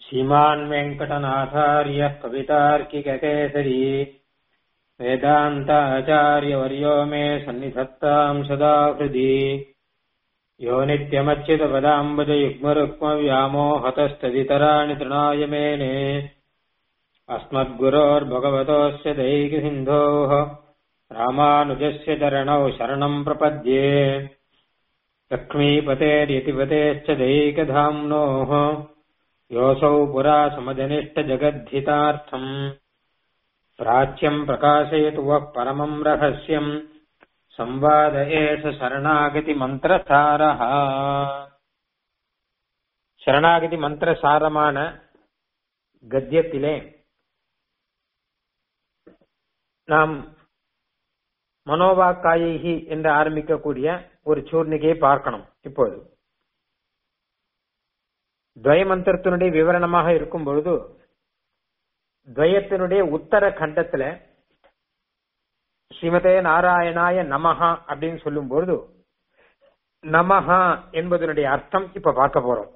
श्रीमान् वेङ्कटनाथार्यः कवितार्किककेसरी वेदान्ताचार्यवर्यो मे सन्निधत्ताम् सदा हृदि यो नित्यमच्युतपदाम्बुजयुग्मरुक्मव्यामोहतस्तदितराणि तृणाय मेने अस्मद्गुरोर्भगवतोऽस्य दैकसिन्धोः रामानुजस्य चरणौ शरणम् प्रपद्ये लक्ष्मीपतेर्यतिपतेश्च दैकधाम्नोः योऽसौ पुरा समजनिष्टजगद्धितार्थम् प्राच्यम् प्रकाशयतु वः परमम् रहस्यम् संवाद एष சரணாகதி மந்திரசாரः சரணாகதி மந்திரசாரமான கத்தியத்திலே நாம் மனோவாக்காயி என்று ஆரம்பிக்கக்கூடிய ஒரு சூர்ணிகையை பார்க்கணும் இப்போது துவய மந்திரத்தினுடைய விவரணமாக இருக்கும் பொழுது துவயத்தினுடைய உத்தர கண்டத்துல ஸ்ரீமதே நாராயணாய நமஹா அப்படின்னு சொல்லும் பொழுது நமஹா என்பதனுடைய அர்த்தம் இப்ப பார்க்க போறோம்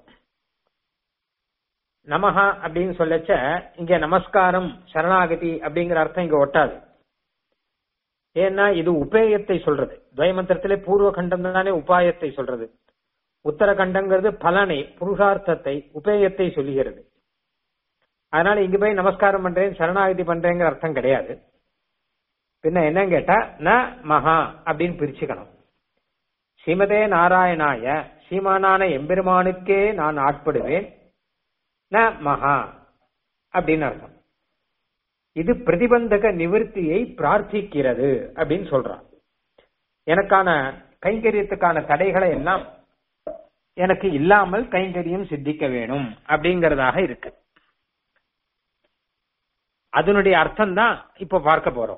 நமஹா அப்படின்னு சொல்லச்ச இங்க நமஸ்காரம் சரணாகதி அப்படிங்கிற அர்த்தம் இங்க ஒட்டாது ஏன்னா இது உபேயத்தை சொல்றது துவயமந்திரத்திலே பூர்வ கண்டம் தானே உபாயத்தை சொல்றது உத்தர கண்டங்கிறது பலனை புருஷார்த்தத்தை உபேயத்தை சொல்லுகிறது அதனால இங்க போய் நமஸ்காரம் பண்றேன் சரணாகதி பண்றேங்கிற அர்த்தம் கிடையாது பின்ன என்ன கேட்டா ந மகா அப்படின்னு பிரிச்சுக்கணும் ஸ்ரீமதே நாராயணாய ஸ்ரீமானான எம்பெருமானுக்கே நான் ஆட்படுவேன் ந மகா அப்படின்னு அர்த்தம் இது பிரதிபந்தக நிவர்த்தியை பிரார்த்திக்கிறது அப்படின்னு சொல்றான் எனக்கான கைங்கரியத்துக்கான தடைகளை எல்லாம் எனக்கு இல்லாமல் கைங்கரியம் சித்திக்க வேணும் அப்படிங்கறதாக இருக்கு அதனுடைய அர்த்தம் தான் இப்ப பார்க்க போறோம்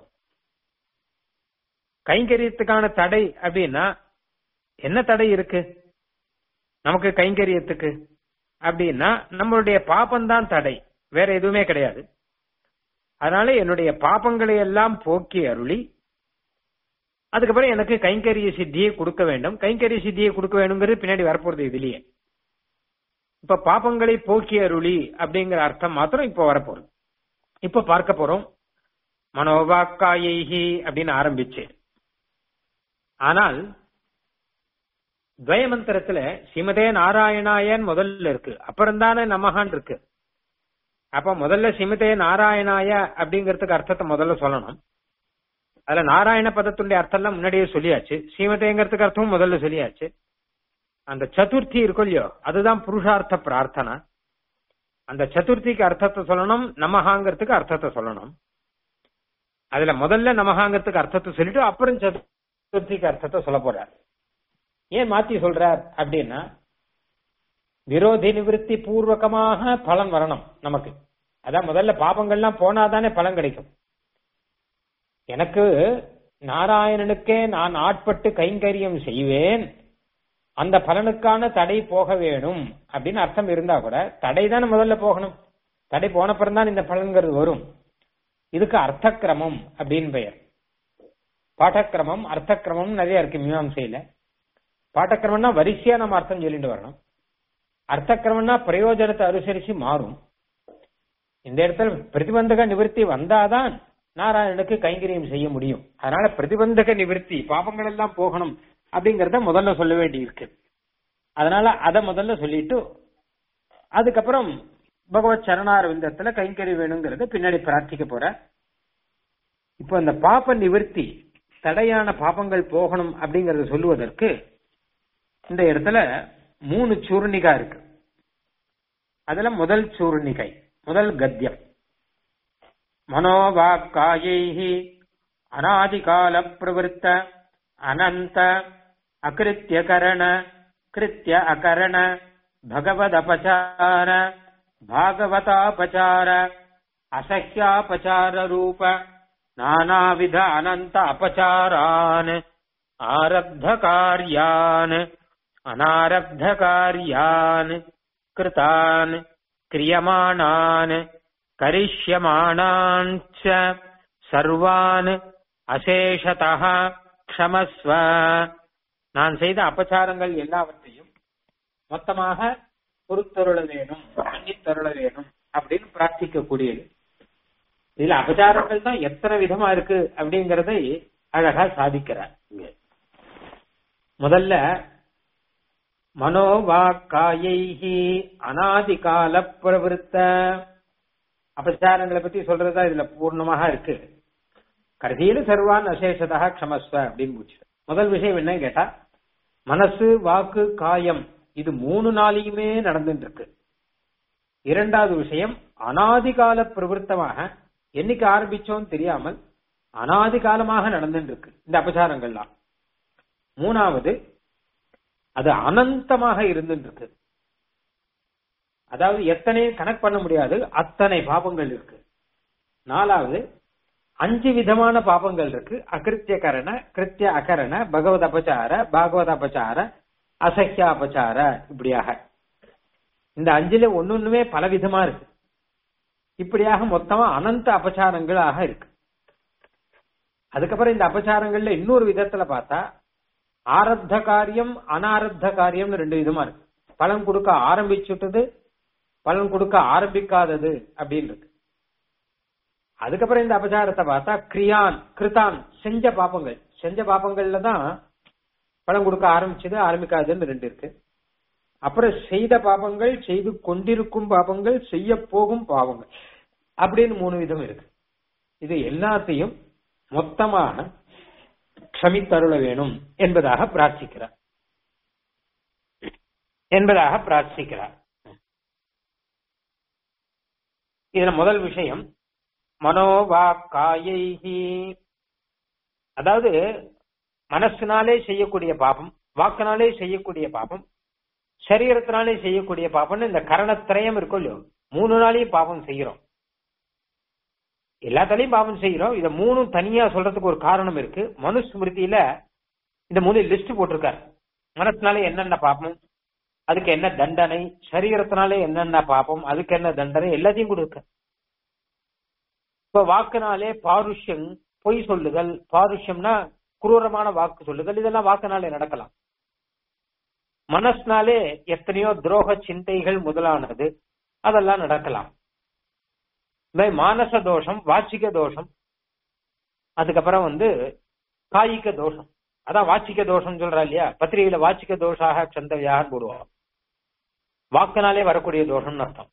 கைங்கரியத்துக்கான தடை அப்படின்னா என்ன தடை இருக்கு நமக்கு கைங்கரியத்துக்கு அப்படின்னா நம்மளுடைய பாப்பம்தான் தடை வேற எதுவுமே கிடையாது அதனால என்னுடைய பாப்பங்களை எல்லாம் போக்கி அருளி அதுக்கப்புறம் எனக்கு கைங்கரிய சித்தியை கொடுக்க வேண்டும் கைங்கரிய சித்தியை கொடுக்க வேணுங்கிறது பின்னாடி வரப்போறது இதுலயே இப்ப பாப்பங்களை போக்கி அருளி அப்படிங்கிற அர்த்தம் மாத்திரம் இப்ப வரப்போறது இப்ப பார்க்க போறோம் மனோவாக்காயி அப்படின்னு ஆரம்பிச்சு ஆனால் துவயமந்திரத்துல ஸ்ரீமதே நாராயணாயன் முதல்ல இருக்கு அப்புறம் தானே நமகான் இருக்கு அப்ப முதல்ல ஸ்ரீமதே நாராயணாய அப்படிங்கறதுக்கு அர்த்தத்தை முதல்ல சொல்லணும் அதுல நாராயண பதத்துடைய அர்த்தம் எல்லாம் முன்னாடியே சொல்லியாச்சு ஸ்ரீமதேங்கிறதுக்கு அர்த்தமும் முதல்ல சொல்லியாச்சு அந்த சதுர்த்தி இருக்கும் இல்லையோ அதுதான் புருஷார்த்த பிரார்த்தனை அந்த சதுர்த்திக்கு அர்த்தத்தை சொல்லணும் நமகாங்கிறதுக்கு அர்த்தத்தை சொல்லணும் அதுல முதல்ல நமகாங்கிறதுக்கு அர்த்தத்தை சொல்லிட்டு அப்புறம் சதுர்த்திக்கு அர்த்தத்தை சொல்ல போறார் ஏன் மாத்தி சொல்றார் அப்படின்னா விரோதி நிவர்த்தி பூர்வகமாக பலன் வரணும் நமக்கு அதான் முதல்ல பாபங்கள்லாம் போனாதானே பலன் கிடைக்கும் எனக்கு நாராயணனுக்கே நான் ஆட்பட்டு கைங்கரியம் செய்வேன் அந்த பலனுக்கான தடை போக வேணும் அப்படின்னு அர்த்தம் இருந்தா கூட தடை தானே முதல்ல போகணும் தடை போனப்புறம் தான் இந்த பலன்கிறது வரும் இதுக்கு அர்த்தக்கிரமம் அப்படின்னு பெயர் பாடக்கிரமம் அர்த்தக்கிரமம் நிறைய இருக்கு மீமாசையில பாடக்கிரமம்னா வரிசையா நம்ம அர்த்தம் சொல்லிட்டு வரணும் அர்த்தக்கிரமம்னா பிரயோஜனத்தை அனுசரிச்சு மாறும் இந்த இடத்துல பிரதிபந்தக நிவர்த்தி வந்தாதான் நாராயணனுக்கு கைங்கரியம் செய்ய முடியும் அதனால பிரதிபந்தக நிவர்த்தி பாபங்கள் எல்லாம் போகணும் அப்படிங்கறத முதல்ல சொல்ல வேண்டி இருக்கு அதனால அத முதல்ல சொல்லிட்டு அதுக்கப்புறம் பகவத் சரணாரவிந்தத்துல கைங்கறி வேணுங்கிறத பின்னாடி பிரார்த்திக்க போற இப்போ இந்த பாப்ப நிவர்த்தி தடையான பாப்பங்கள் போகணும் அப்படிங்கறத சொல்லுவதற்கு இந்த இடத்துல மூணு சூர்ணிகா இருக்கு அதுல முதல் சூர்ணிகை முதல் கத்தியம் மனோவாக்காயை அநாதிகால பிரவருத்த அனந்த அகிருத்தியகரண கிருத்திய அகரண பகவதபச்சார பாகவதாபச்சார அசஹ்யாபச்சார ரூப நானாவித அனந்த அபச்சாரான் ஆரப்த காரியான் அனாரப்த காரியான் கிருதான் கிரியமானான் கரிஷ்யமானான் சர்வான் அசேஷதா க்ஷமஸ்வ நான் செய்த அபச்சாரங்கள் எல்லாவற்றையும் மொத்தமாக பொறுத்தருள வேணும் மன்னித்தருள வேணும் அப்படின்னு பிரார்த்திக்க கூடியது இதுல அபச்சாரங்கள் தான் எத்தனை விதமா இருக்கு அப்படிங்கறதை அழகா சாதிக்கிறார் இங்க முதல்ல மனோவாக்காயைஹி அனாதிகால பிரவருத்த அபச்சாரங்களை பத்தி சொல்றதா இதுல பூர்ணமாக இருக்கு கடைசியில சர்வான் அசேஷதா க்ஷமஸ்வ அப்படின்னு போச்சு முதல் விஷயம் என்னன்னு கேட்டா மனசு வாக்கு காயம் இது மூணு நாளையுமே நடந்துட்டு இருக்கு இரண்டாவது விஷயம் அனாதிகால பிரவருத்தமாக என்னைக்கு ஆரம்பிச்சோம் தெரியாமல் அனாதி காலமாக நடந்துட்டு இருக்கு இந்த அபச்சாரங்கள்லாம் மூணாவது அது அனந்தமாக இருந்துட்டு இருக்கு அதாவது எத்தனை கணக்கு பண்ண முடியாது அத்தனை பாபங்கள் இருக்கு நாலாவது அஞ்சு விதமான பாபங்கள் இருக்கு அகிருத்திய கரண கிருத்திய அகரண பகவத் அபச்சார பாகவத அபச்சார அசஹ்ய அபச்சார இப்படியாக இந்த அஞ்சுல ஒன்னொண்ணுமே பல விதமா இருக்கு இப்படியாக மொத்தமா அனந்த அபச்சாரங்களாக இருக்கு அதுக்கப்புறம் இந்த அபச்சாரங்கள்ல இன்னொரு விதத்துல பார்த்தா ஆரத்த காரியம் அனாரத்த காரியம்னு ரெண்டு விதமா இருக்கு பலன் கொடுக்க ஆரம்பிச்சுட்டது பலன் கொடுக்க ஆரம்பிக்காதது அப்படின்னு இருக்கு அதுக்கப்புறம் இந்த அபச்சாரத்தை பார்த்தா கிரியான் கிருதான் செஞ்ச பாப்பங்கள் செஞ்ச பாப்பங்கள்ல தான் பலன் கொடுக்க ஆரம்பிச்சது ஆரம்பிக்காதுன்னு ரெண்டு இருக்கு அப்புறம் செய்த பாபங்கள் செய்து கொண்டிருக்கும் பாபங்கள் செய்ய போகும் பாவங்கள் அப்படின்னு மூணு விதம் இருக்கு இது எல்லாத்தையும் மொத்தமாக க்ஷமித்தருள வேணும் என்பதாக பிரார்த்திக்கிறார் என்பதாக பிரார்த்திக்கிறார் இதுல முதல் விஷயம் மனோவாக்காயைஹி அதாவது மனசுனாலே செய்யக்கூடிய பாபம் வாக்கினாலே செய்யக்கூடிய பாபம் சரீரத்தினாலே செய்யக்கூடிய பாபம்னு இந்த கரணத்திரயம் இருக்கும் இல்லையோ மூணு நாளையும் பாபம் செய்யறோம் எல்லாத்தாலையும் பாவம் செய்யறோம் இத மூணும் தனியா சொல்றதுக்கு ஒரு காரணம் இருக்கு மனுஸ்மிருதியில இந்த மூணு லிஸ்ட் போட்டிருக்காரு மனசுனாலே என்னென்ன பாப்பம் அதுக்கு என்ன தண்டனை சரீரத்தினாலே என்னென்ன பாப்பம் அதுக்கு என்ன தண்டனை எல்லாத்தையும் கொடுக்க இப்ப வாக்குனாலே பாருஷ்யம் பொய் சொல்லுதல் பாருஷ்யம்னா குரூரமான வாக்கு சொல்லுதல் இதெல்லாம் வாக்குனாலே நடக்கலாம் மனசுனாலே எத்தனையோ துரோக சிந்தைகள் முதலானது அதெல்லாம் நடக்கலாம் மானச தோஷம் வாச்சிக தோஷம் அதுக்கப்புறம் வந்து காய்க தோஷம் அதான் வாச்சிக்க தோஷம் சொல்றா இல்லையா பத்திரிகையில வாச்சிக்க தோஷாக சந்தவியாக போடுவோம் வாக்குனாலே வரக்கூடிய தோஷம்னு அர்த்தம்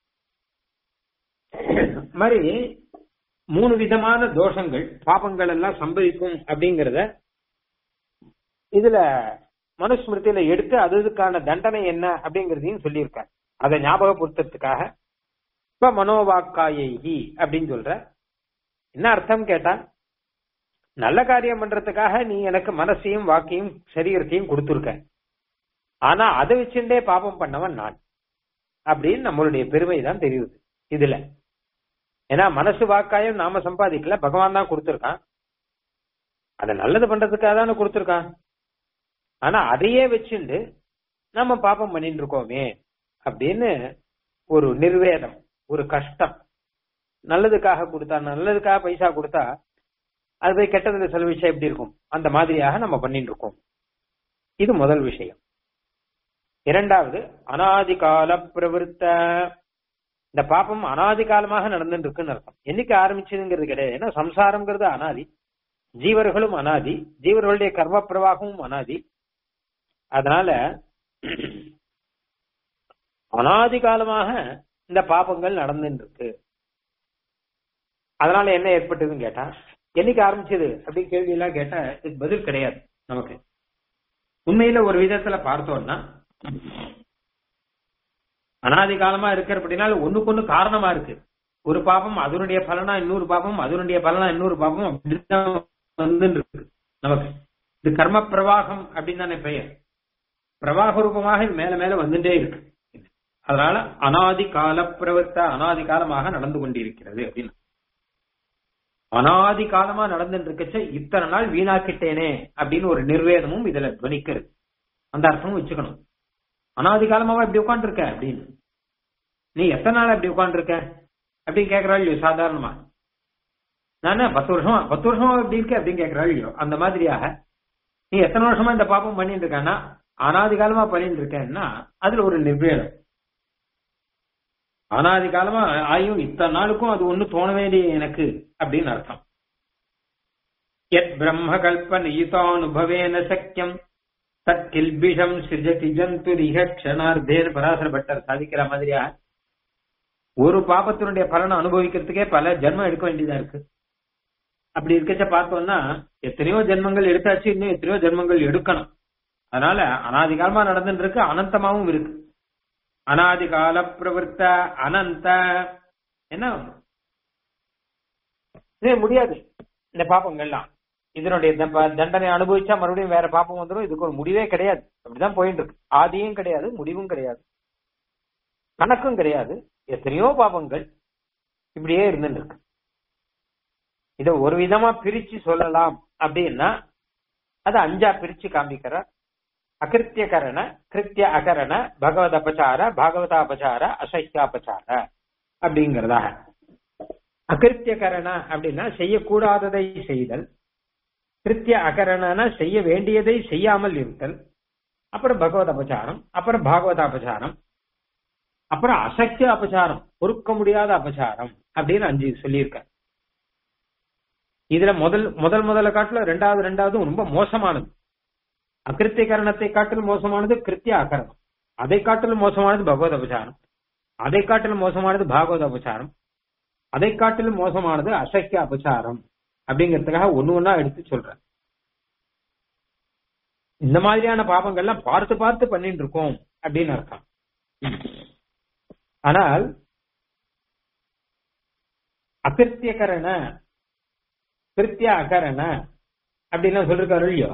மாதிரி மூணு விதமான தோஷங்கள் பாபங்கள் எல்லாம் சம்பவிக்கும் அப்படிங்கறத இதுல மனுஸ்மிருதியில எடுத்து அதுக்கான தண்டனை என்ன அப்படிங்கறதையும் சொல்லியிருக்காரு அதை ஞாபகப்படுத்துறதுக்காக இப்ப மனோவாக்காயி அப்படின்னு சொல்ற என்ன அர்த்தம் கேட்டா நல்ல காரியம் பண்றதுக்காக நீ எனக்கு மனசையும் வாக்கையும் சரீரத்தையும் கொடுத்துருக்க ஆனா அதை வச்சுட்டே பாபம் பண்ணவன் நான் அப்படின்னு நம்மளுடைய பெருமை தான் தெரியுது இதுல ஏன்னா மனசு வாக்காயம் நாம சம்பாதிக்கல பகவான் தான் கொடுத்துருக்கான் அதை நல்லது பண்றதுக்காக தானே கொடுத்துருக்கான் ஆனா அதையே வச்சுண்டு நம்ம பாப்பம் பண்ணிட்டு இருக்கோமே அப்படின்னு ஒரு நிர்வேதம் ஒரு கஷ்டம் நல்லதுக்காக கொடுத்தா நல்லதுக்காக பைசா கொடுத்தா அது போய் கெட்டதுல செலவிச்சா எப்படி இருக்கும் அந்த மாதிரியாக நம்ம பண்ணிட்டு இருக்கோம் இது முதல் விஷயம் இரண்டாவது அனாதி கால பிரவருத்த இந்த பாப்பம் அனாதி காலமாக நடந்துட்டு இருக்குன்னு அர்த்தம் என்னைக்கு ஆரம்பிச்சதுங்கிறது கிடையாது ஏன்னா சம்சாரம்ங்கிறது அனாதி ஜீவர்களும் அனாதி ஜீவர்களுடைய கர்ம பிரவாகமும் அனாதி அதனால அனாதி காலமாக இந்த பாப்பங்கள் நடந்துட்டு இருக்கு அதனால என்ன ஏற்பட்டதுன்னு கேட்டா என்னைக்கு ஆரம்பிச்சது அப்படின்னு கேள்வி எல்லாம் கேட்டா இதுக்கு பதில் கிடையாது நமக்கு உண்மையில ஒரு விதத்துல பார்த்தோம்னா அனாதி காலமா இருக்கிறபடினால ஒண்ணுக்கு ஒண்ணு காரணமா இருக்கு ஒரு பாபம் அதனுடைய பலனா இன்னொரு பாபம் அதனுடைய பலனா இன்னொரு பாபம் அப்படிதான் வந்து இருக்கு நமக்கு இது கர்ம பிரவாகம் அப்படின்னு தானே பெயர் பிரவாக ரூபமாக இது மேல மேல வந்துட்டே இருக்கு அதனால அனாதி கால பிரவர்த்த அனாதி காலமாக நடந்து கொண்டிருக்கிறது அப்படின்னு அனாதி காலமா நடந்துட்டு இருக்கச்ச இத்தனை நாள் வீணாக்கிட்டேனே அப்படின்னு ஒரு நிர்வேதமும் இதுல துவனிக்கிறது அந்த அர்த்தமும் வச்சுக்கணும் அனாதி காலமாவா இப்படி உட்காந்துருக்க அப்படின்னு நீ எத்தனை நாள் அப்படி உட்காந்துருக்க அப்படின்னு கேக்குறாள் இல்லையோ சாதாரணமா நானே பத்து வருஷமா பத்து வருஷமா இப்படி இருக்க அப்படின்னு கேக்குறாள் இல்லையோ அந்த மாதிரியாக நீ எத்தனை வருஷமா இந்த பாப்பம் பண்ணிட்டு இருக்கானா அனாதி காலமா பண்ணிட்டு இருக்கேன்னா அதுல ஒரு நிர்வேதம் அனாதி காலமா ஆயும் இத்தனை நாளுக்கும் அது ஒண்ணு தோண வேண்டிய எனக்கு அப்படின்னு அர்த்தம் எத் பிரம்ம கல்ப நியுதானுபவேன சக்கியம் தத் கில்பிஷம் சிஜதி ஜந்து க்ஷணார்த்தேன் பராசர பட்டர் சாதிக்கிற மாதிரியா ஒரு பாபத்தினுடைய பலனை அனுபவிக்கிறதுக்கே பல ஜென்மம் எடுக்க வேண்டியதா இருக்கு அப்படி இருக்கச்ச பார்த்தோம்னா எத்தனையோ ஜென்மங்கள் எடுத்தாச்சு இன்னும் எத்தனையோ ஜென்மங்கள் எடுக்கணும் அதனால அனாதி காலமா நடந்துட்டு இருக்கு அனந்தமாவும் இருக்கு அனாதி கால பிரவருத்த அனந்த என்ன இது முடியாது இந்த பாப்பங்கள்லாம் இதனுடைய தப்ப- தண்டனை அனுபவிச்சா மறுபடியும் வேற பாப்பம் வந்துடும் இதுக்கு ஒரு முடிவே கிடையாது அப்படிதான் போயிட்டு இருக்கு ஆதியும் கிடையாது முடிவும் கிடையாது கணக்கும் கிடையாது எத்தனையோ பாபங்கள் இப்படியே இருந்துட்டு இருக்கு இத ஒரு விதமா பிரிச்சு சொல்லலாம் அப்படின்னா அது அஞ்சா பிரிச்சு காமிக்கிறார் அகிருத்திய கரண கிருத்திய அகரண பகவத் அபச்சார பாகவதாபச்சார அசைக்கியாபச்சார அப்படிங்கறதாக அகிருத்திய கரண அப்படின்னா செய்யக்கூடாததை செய்தல் கிருத்திய அகரணனா செய்ய வேண்டியதை செய்யாமல் இருத்தல் அப்புறம் பகவத் அபச்சாரம் அப்புறம் பாகவத அபச்சாரம் அப்புறம் அசக்கிய அபச்சாரம் பொறுக்க முடியாத அபச்சாரம் அப்படின்னு அஞ்சு சொல்லியிருக்கார் இதுல முதல் முதல் முதல்ல காட்டுல ரெண்டாவது ரெண்டாவது ரொம்ப மோசமானது அகிருத்திய கரணத்தை காட்டிலும் மோசமானது கிருத்திய அகரணம் அதை காட்டிலும் மோசமானது பகவத் அபச்சாரம் அதை காட்டிலும் மோசமானது பாகவத அபச்சாரம் அதை காட்டிலும் மோசமானது அசக்கிய அபச்சாரம் அப்படிங்கிறதுக்காக ஒண்ணு ஒண்ணா எடுத்து சொல்றேன் இந்த மாதிரியான பாபங்கள்லாம் பார்த்து பார்த்து பண்ணிட்டு இருக்கோம் அப்படின்னு அர்த்தம் ஆனால் அகிருத்தியகரண கிருத்திய அகரண அப்படின்லாம் சொல்லிருக்காரு இல்லையோ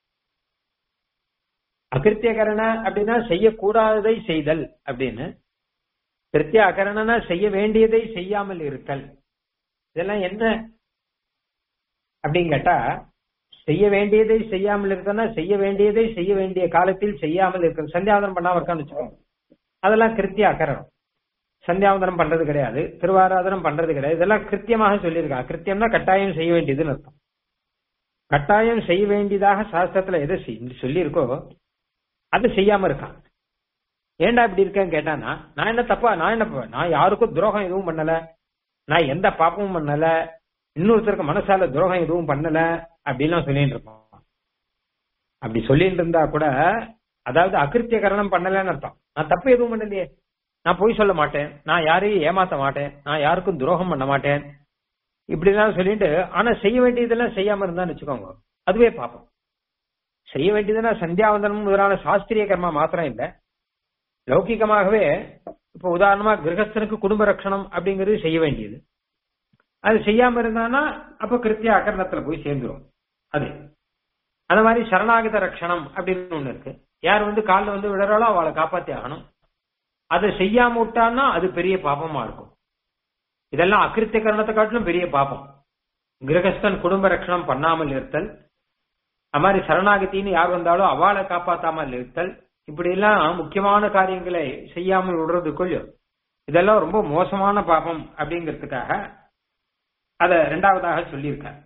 அகிருத்தியகரண அப்படின்னா செய்யக்கூடாததை செய்தல் அப்படின்னு கிருத்திய அகரணனா செய்ய வேண்டியதை செய்யாமல் இருத்தல் இதெல்லாம் என்ன அப்படின்னு கேட்டா செய்ய வேண்டியதை செய்யாமல் இருக்கனா செய்ய வேண்டியதை செய்ய வேண்டிய காலத்தில் செய்யாமல் இருக்க சந்தியாவதனம் பண்ணாம இருக்கான்னு வச்சுக்கோங்க அதெல்லாம் கிருத்திய அகரணம் சந்தியாவதனம் பண்றது கிடையாது திருவாராதனம் பண்றது கிடையாது இதெல்லாம் கிருத்தியமாக சொல்லியிருக்காங்க கிருத்தியம்னா கட்டாயம் செய்ய வேண்டியதுன்னு அர்த்தம் கட்டாயம் செய்ய வேண்டியதாக சாஸ்திரத்துல எதை செய்~ சொல்லியிருக்கோ அது செய்யாம இருக்கான் ஏன்டா இப்படி இருக்கேன்னு கேட்டானா நான் என்ன தப்பா நான் என்ன ப- நான் யாருக்கும் துரோகம் எதுவும் பண்ணல நான் எந்த பாப்பமும் பண்ணல இன்னொருத்தருக்கு மனசால துரோகம் எதுவும் பண்ணல அப்படின்லாம் சொல்லிட்டு இருப்போம் அப்படி சொல்லிட்டு இருந்தா கூட அதாவது அகிருத்திய கரணம் பண்ணலன்னு அர்த்தம் நான் தப்பு எதுவும் பண்ணலையே நான் பொய் சொல்ல மாட்டேன் நான் யாரையும் ஏமாத்த மாட்டேன் நான் யாருக்கும் துரோகம் பண்ண மாட்டேன் இப்படி எல்லாம் சொல்லிட்டு ஆனா செய்ய வேண்டியதெல்லாம் செய்யாம இருந்தான்னு வச்சுக்கோங்க அதுவே பாப்போம் செய்ய வேண்டியதுன்னா சந்தியாவந்தனம் முதலான சாஸ்திரிய கர்மா மாத்திரம் இல்ல லௌகிகமாகவே இப்ப உதாரணமா கிரகஸ்தனுக்கு குடும்ப ரட்சணம் அப்படிங்கிறது செய்ய வேண்டியது அது செய்யாம இருந்தானா அப்ப கிருத்திய அகரணத்துல போய் சேர்ந்துரும் அது அந்த மாதிரி சரணாகத ரட்சணம் அப்படின்னு ஒண்ணு இருக்கு யார் வந்து காலில் வந்து விடுறாளோ அவளை காப்பாத்தி ஆகணும் அதை செய்யாம விட்டான்னா அது பெரிய பாபமா இருக்கும் இதெல்லாம் அகிருத்திய கரணத்தை காட்டிலும் பெரிய பாபம் கிரகஸ்தன் குடும்ப ரட்சணம் பண்ணாமல் இருத்தல் அது மாதிரி சரணாகத்தின்னு யார் வந்தாலும் அவளை காப்பாத்தாமல் இருத்தல் இப்படி எல்லாம் முக்கியமான காரியங்களை செய்யாமல் விடுறதுக்குள் இதெல்லாம் ரொம்ப மோசமான பாபம் அப்படிங்கிறதுக்காக அத ரெண்டாவதாக சொல்லியிருக்கார்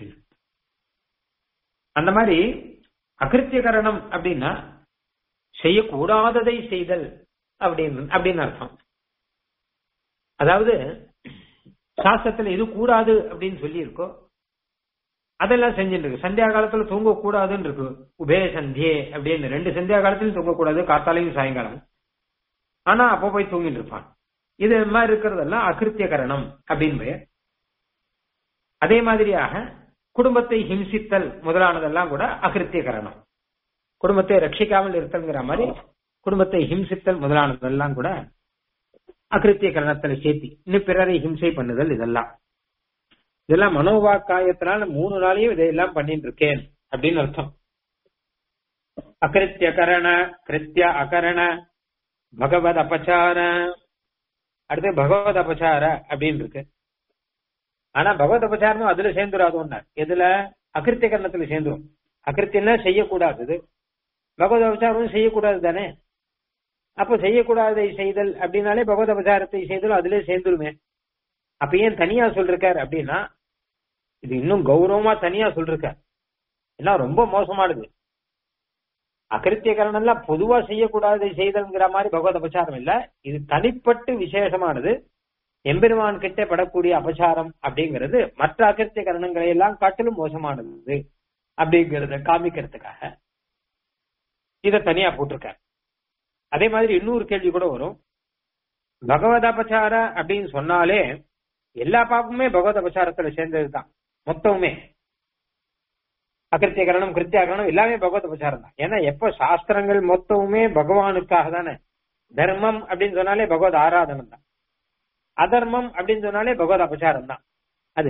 அந்த மாதிரி அகிருத்தியகரணம் அப்படின்னா செய்யக்கூடாததை செய்தல் அப்படின்னு அப்படின்னு அர்த்தம் அதாவது சாஸ்திரத்துல எது கூடாது அப்படின்னு சொல்லி இருக்கோ அதெல்லாம் செஞ்சுட்டு இருக்கு சந்தியா காலத்துல தூங்க கூடாதுன்னு இருக்கு உபே சந்தியே அப்படின்னு ரெண்டு சந்தியா காலத்திலும் தூங்கக்கூடாது காத்தாலையும் சாயங்காலம் ஆனா அப்ப போய் தூங்கிட்டு இருப்பான் இது மாதிரி இருக்கிறதெல்லாம் அகிருத்திய கரணம் அப்படின்னு பெயர் அதே மாதிரியாக குடும்பத்தை ஹிம்சித்தல் முதலானதெல்லாம் கூட அகிருத்திய கரணம் குடும்பத்தை ரட்சிக்காமல் இருத்தல்ங்கிற மாதிரி குடும்பத்தை ஹிம்சித்தல் முதலானதெல்லாம் கூட அகிருத்திய கரணத்துல சேர்த்தி இன்னும் பிறரை ஹிம்சை பண்ணுதல் இதெல்லாம் இதெல்லாம் மனோவாக்காயத்தினால மூணு நாளையும் இதையெல்லாம் பண்ணிட்டு இருக்கேன் அப்படின்னு அர்த்தம் அகிருத்திய கரண கிருத்திய அகரண பகவத் அபச்சார அடுத்து பகவத் அபச்சார அப்படின்னு இருக்கு ஆனா பகவத் அபச்சாரமும் அதுல சேர்ந்துடாது ஒன்னார் எதுல அகிருத்திய கரணத்துல சேர்ந்துரும் அகிருத்தியம்னா செய்யக்கூடாதது பகவத் அபச்சாரமும் செய்யக்கூடாது தானே அப்ப செய்யக்கூடாததை செய்தல் அப்படின்னாலே பகவத் அபச்சாரத்தை செய்தலும் அதுல சேர்ந்துருமே அப்ப ஏன் தனியா சொல்லிருக்காரு அப்படின்னா இது இன்னும் கௌரவமா தனியா சொல்லிருக்கார் ஏன்னா ரொம்ப மோசமானது அகிருத்தியகரணம்லாம் பொதுவா செய்யக்கூடாது செய்தல்ங்கிற மாதிரி பகவத் அபச்சாரம் இல்ல இது தனிப்பட்டு விசேஷமானது எம்பெருமான் கிட்ட படக்கூடிய அபச்சாரம் அப்படிங்கிறது மற்ற அகிருத்திய கரணங்களை எல்லாம் காட்டிலும் மோசமானது அப்படிங்கறத காமிக்கிறதுக்காக இத தனியா போட்டிருக்கார் அதே மாதிரி இன்னொரு கேள்வி கூட வரும் பகவத் அபச்சார அப்படின்னு சொன்னாலே எல்லா பாப்பமுமே பகவத் அபச்சாரத்துல சேர்ந்ததுதான் மொத்தமுமே அகிருத்தியகரணம் கிருத்தியாகரணம் எல்லாமே பகவத் அபச்சாரம் தான் ஏன்னா எப்ப சாஸ்திரங்கள் மொத்தமுமே பகவானுக்காக தானே தர்மம் அப்படின்னு சொன்னாலே பகவத் ஆராதனம் தான் அதர்மம் அப்படின்னு சொன்னாலே பகவத் அபச்சாரம் தான் அது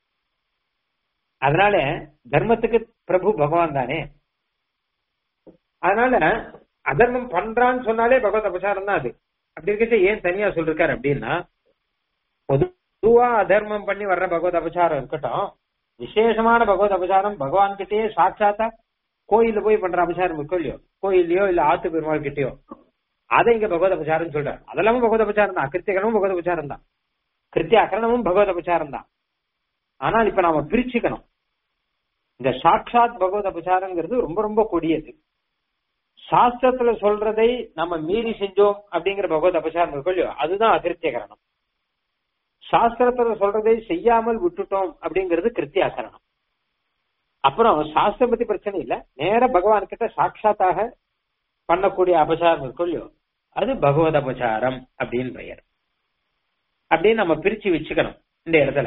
அதனால தர்மத்துக்கு பிரபு பகவான் தானே அதனால அதர்மம் பண்றான்னு சொன்னாலே பகவத் அபச்சாரம் தான் அது அப்படி இருக்க ஏன் தனியா சொல்லிருக்காரு அப்படின்னா பொதுவா அதர்மம் பண்ணி வர்ற பகவத் அபச்சாரம் இருக்கட்டும் விசேஷமான பகவத் அபச்சாரம் பகவான் கிட்டயே சாட்சாத்தா கோயில்ல போய் பண்ற அபச்சாரம் இருக்கோ இல்லையோ கோயில்லயோ இல்ல ஆத்து பெருமாள் கிட்டயோ அதை இங்க பகவத் அபச்சாரம் சொல்றாரு அதெல்லாமும் பகவத் அபச்சாரம் தான் அகிருத்தியகரமும் பகவத் அபச்சாரம் தான் கிருத்திய அகரணமும் பகவத் அபச்சாரம் தான் ஆனால் இப்ப நாம பிரிச்சுக்கணும் இந்த சாட்சாத் பகவத் அபச்சாரங்கிறது ரொம்ப ரொம்ப கொடியது சாஸ்திரத்துல சொல்றதை நம்ம மீறி செஞ்சோம் அப்படிங்கிற பகவத் அபச்சாரம் இருக்கும் இல்லையோ அதுதான் அகிருத்தியகரணம் சாஸ்திரத்துல சொல்றதை செய்யாமல் விட்டுட்டோம் அப்படிங்கிறது கிருத்தியாகரணம் அப்புறம் சாஸ்திரம் பத்தி பிரச்சனை இல்ல நேர பகவான் கிட்ட சாட்சாத்தாக பண்ணக்கூடிய அபச்சாரம் இருக்கும் இல்லையோ அது பகவத் அபச்சாரம் அப்படின்னு பெயர் அப்படின்னு நம்ம பிரிச்சு வச்சுக்கணும் இந்த இடத்துல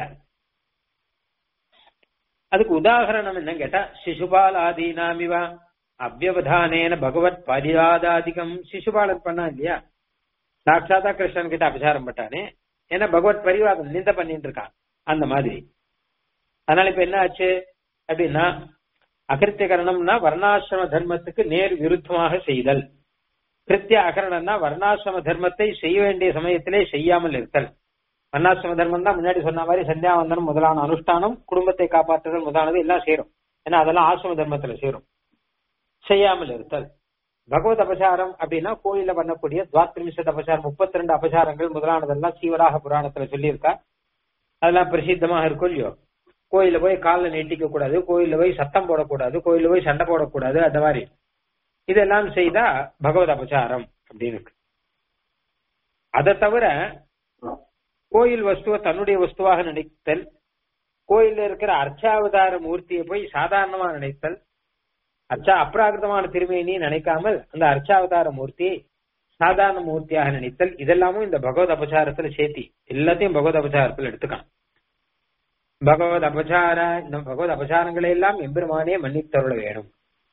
அதுக்கு உதாகரணம் என்ன கேட்டா சிசுபால் ஆதீனாமிவா அவ்வவதானேன பகவத் பரிவாதாதிகம் சிசுபாலன் பண்ணா இல்லையா சாட்சாத்தா கிருஷ்ணன் கிட்ட அபச்சாரம் பட்டானே ஏன்னா பகவத் பரிவாதம் நிந்த பண்ணிட்டு இருக்கான் அந்த மாதிரி அதனால இப்ப என்ன ஆச்சு அப்படின்னா அகிருத்தியகரணம்னா வர்ணாசிரம தர்மத்துக்கு நேர் விருத்தமாக செய்தல் கிருத்திய அகரணம்னா வர்ணாசிரம தர்மத்தை செய்ய வேண்டிய சமயத்திலே செய்யாமல் இருத்தல் வர்ணாசிரம தர்மம் தான் முன்னாடி சொன்ன மாதிரி சந்தியாவந்தனம் முதலான அனுஷ்டானம் குடும்பத்தை காப்பாற்றுதல் முதலானது எல்லாம் சேரும் ஏன்னா அதெல்லாம் ஆசிரம தர்மத்துல சேரும் செய்யாமல் இருத்தல் பகவத் அபசாரம் அப்படின்னா கோயில பண்ணக்கூடிய துவாத்ரிமிஷத் அபசாரம் முப்பத்தி ரெண்டு அபசாரங்கள் முதலானதெல்லாம் சீவராக புராணத்துல சொல்லியிருக்கா அதெல்லாம் பிரசித்தமாக இருக்கும் இல்லையோ கோயில போய் காலில் நீட்டிக்க கூடாது கோயில போய் சத்தம் போடக்கூடாது கோயில போய் சண்டை போடக்கூடாது அந்த மாதிரி இதெல்லாம் செய்தா பகவத் அபசாரம் அப்படின்னு இருக்கு அதை தவிர கோயில் வஸ்துவை தன்னுடைய வஸ்துவாக நினைத்தல் கோயில்ல இருக்கிற அர்ச்சாவதார மூர்த்தியை போய் சாதாரணமா நினைத்தல் அர்ச்சா அப்ராகிருதமான திருமேனி நினைக்காமல் அந்த அர்ச்சாவதார மூர்த்தி சாதாரண மூர்த்தியாக நினைத்தல் இதெல்லாமும் இந்த பகவத் அபசாரத்துல சேர்த்தி எல்லாத்தையும் பகவத் அபசாரத்துல எடுத்துக்கலாம் பகவத் அபசார இந்த பகவத் அபசாரங்களை எல்லாம் எம்பெருமானே மன்னித்தருள வேணும்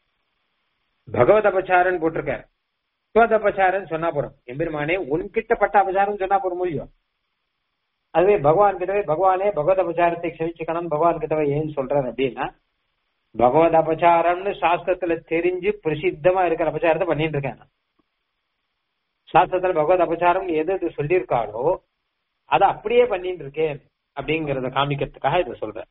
பகவத் அபசாரன் போட்டிருக்காரு பகவத் அபசாரன் சொன்னா போறோம் எம்பெருமானே உன்கிட்ட பட்ட அபசாரம் சொன்னா போற முடியும் அதுவே பகவான் கிட்டவே பகவானே பகவத் அபசாரத்தை க்ஷமிச்சுக்கணும் பகவான் கிட்டவே ஏன் சொல்றாரு அப்படின்னா பகவத் அபசாரம்னு சாஸ்திரத்துல தெரிஞ்சு பிரசித்தமா இருக்கிற அபசாரத்தை பண்ணிட்டு இருக்கேன் நான். சாஸ்திரத்துல பகவத் அபசாரம் எது எது சொல்லியிருக்காளோ அதை அப்படியே பண்ணிட்டு இருக்கேன் அப்படிங்கறத காமிக்கிறதுக்காக இதை சொல்றேன்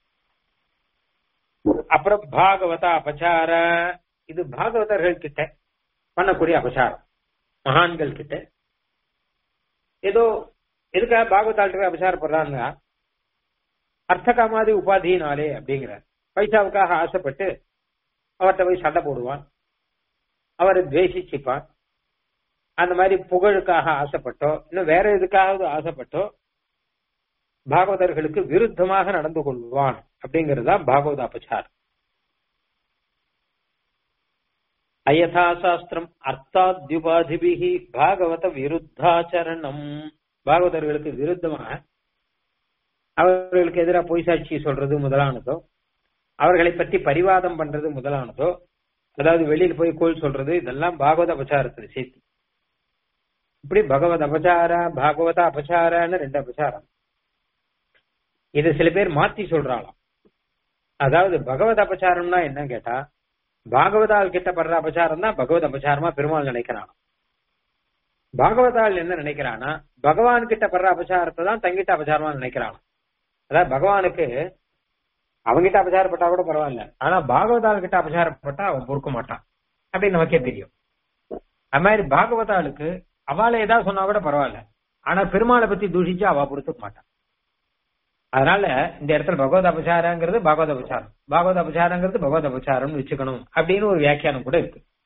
அப்புறம் பாகவத அபசார இது பாகவதர்கள் கிட்ட பண்ணக்கூடிய அபசாரம் மகான்கள் கிட்ட ஏதோ எதுக்காக பாகவதாள்கிட்ட அபசாரப்படுறாங்க அர்த்த காமாதி உபாதினாலே அப்படிங்கிறார் பைசாவுக்காக ஆசைப்பட்டு அவர்கிட்ட போய் சண்டை போடுவான் அவரை துவேஷிச்சுப்பான் அந்த மாதிரி புகழுக்காக ஆசைப்பட்டோ இன்னும் வேற எதுக்காவது ஆசைப்பட்டோ பாகவதர்களுக்கு விருத்தமாக நடந்து கொள்வான் அப்படிங்கிறது தான் பாகவத அபச்சாரம் அயதா சாஸ்திரம் அர்த்தாத்யுபாதிபிகி பாகவத விருத்தாச்சரணம் பாகவதர்களுக்கு விருத்தமாக அவர்களுக்கு எதிராக பொய் சாட்சி சொல்றது முதலானதோ அவர்களை பற்றி பரிவாதம் பண்றது முதலானதோ அதாவது வெளியில் போய் கோல் சொல்றது இதெல்லாம் பாகவத அபச்சாரத்துல சேர்த்து இப்படி பகவத் அபச்சார பாகவத அபச்சாரன்னு ரெண்டு அபச்சாரம் இது சில பேர் மாத்தி சொல்றாளாம் அதாவது பகவத் அபச்சாரம்னா என்ன கேட்டா பாகவதால் கிட்ட படுற அபச்சாரம் தான் பகவத் அபச்சாரமா பெருமாள் நினைக்கிறான் பாகவதால் என்ன நினைக்கிறானா பகவான் கிட்ட படுற அபச்சாரத்தை தான் தங்கிட்ட அபச்சாரமா நினைக்கிறான் அதாவது பகவானுக்கு அவங்கிட்ட அபச்சாரப்பட்டா கூட பரவாயில்ல ஆனா பாகவதால் கிட்ட அபச்சாரப்பட்டா அவன் பொறுக்க மாட்டான் அப்படின்னு நமக்கே தெரியும் அது மாதிரி பாகவதாளுக்கு அவளை ஏதாவது சொன்னா கூட பரவாயில்ல ஆனா பெருமாளை பத்தி தூஷிச்சு அவ பொறுத்துக்க மாட்டான் அதனால இந்த இடத்துல பகவத் அபச்சாரங்கிறது பகவத் அபச்சாரம் பகவத் அபச்சாரங்கிறது பகவத் அபச்சாரம்னு வச்சுக்கணும் அப்படின்னு ஒரு வியாக்கியானம் கூட இருக்கு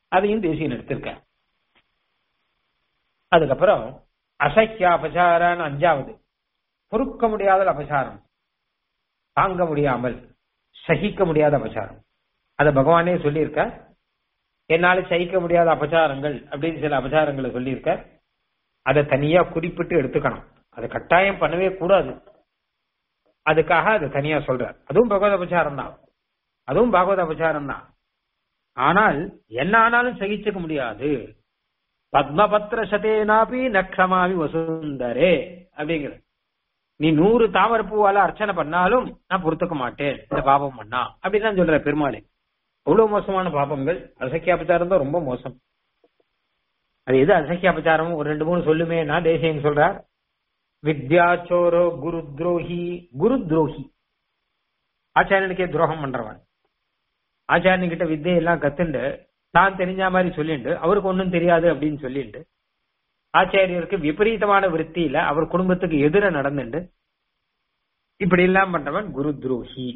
அதையும் தேசியன் எடுத்திருக்க அதுக்கப்புறம் அசக்கிய அபசாரான்னு அஞ்சாவது பொறுக்க முடியாத அபசாரம் தாங்க முடியாமல் சகிக்க முடியாத அபசாரம் அத பகவானே சொல்லியிருக்க என்னால சகிக்க முடியாத அபசாரங்கள் அப்படின்னு சில அபசாரங்களை சொல்லியிருக்க அதை தனியா குறிப்பிட்டு எடுத்துக்கணும் அதை கட்டாயம் பண்ணவே கூடாது அதுக்காக அதை தனியா சொல்றார் அதுவும் பகவத் அபசாரம் தான் அதுவும் பாகவத அபசாரம் தான் ஆனால் என்ன ஆனாலும் சகிச்சுக்க முடியாது பத்மபத்திர சதேனாபி நக்ஷமாமி வசுந்தரே அப்படிங்கிறது நீ நூறு தாமரப்பூவால அர்ச்சனை பண்ணாலும் நான் பொறுத்துக்க மாட்டேன் இந்த பாபம் பண்ணா அப்படின்னு சொல்ற பெருமாளே அவ்வளவு மோசமான பாபங்கள் அசக்கியாபச்சாரம் தான் ரொம்ப மோசம் அது எது அசக்கியாபச்சாரம் ஒரு ரெண்டு மூணு சொல்லுமே நான் தேசியம் சொல்றார் வித்யாச்சோரோ குரு துரோகி குரு துரோகி ஆச்சாரியனுக்கே துரோகம் பண்றவன் ஆச்சாரியன் கிட்ட வித்தையெல்லாம் கத்துண்டு தான் தெரிஞ்ச மாதிரி சொல்லிண்டு அவருக்கு ஒன்றும் தெரியாது அப்படின்னு சொல்லிண்டு ஆச்சாரியருக்கு விபரீதமான விற்த்தியில அவர் குடும்பத்துக்கு எதிர நடந்துண்டு இப்படி எல்லாம் பண்றவன் குரு துரோகி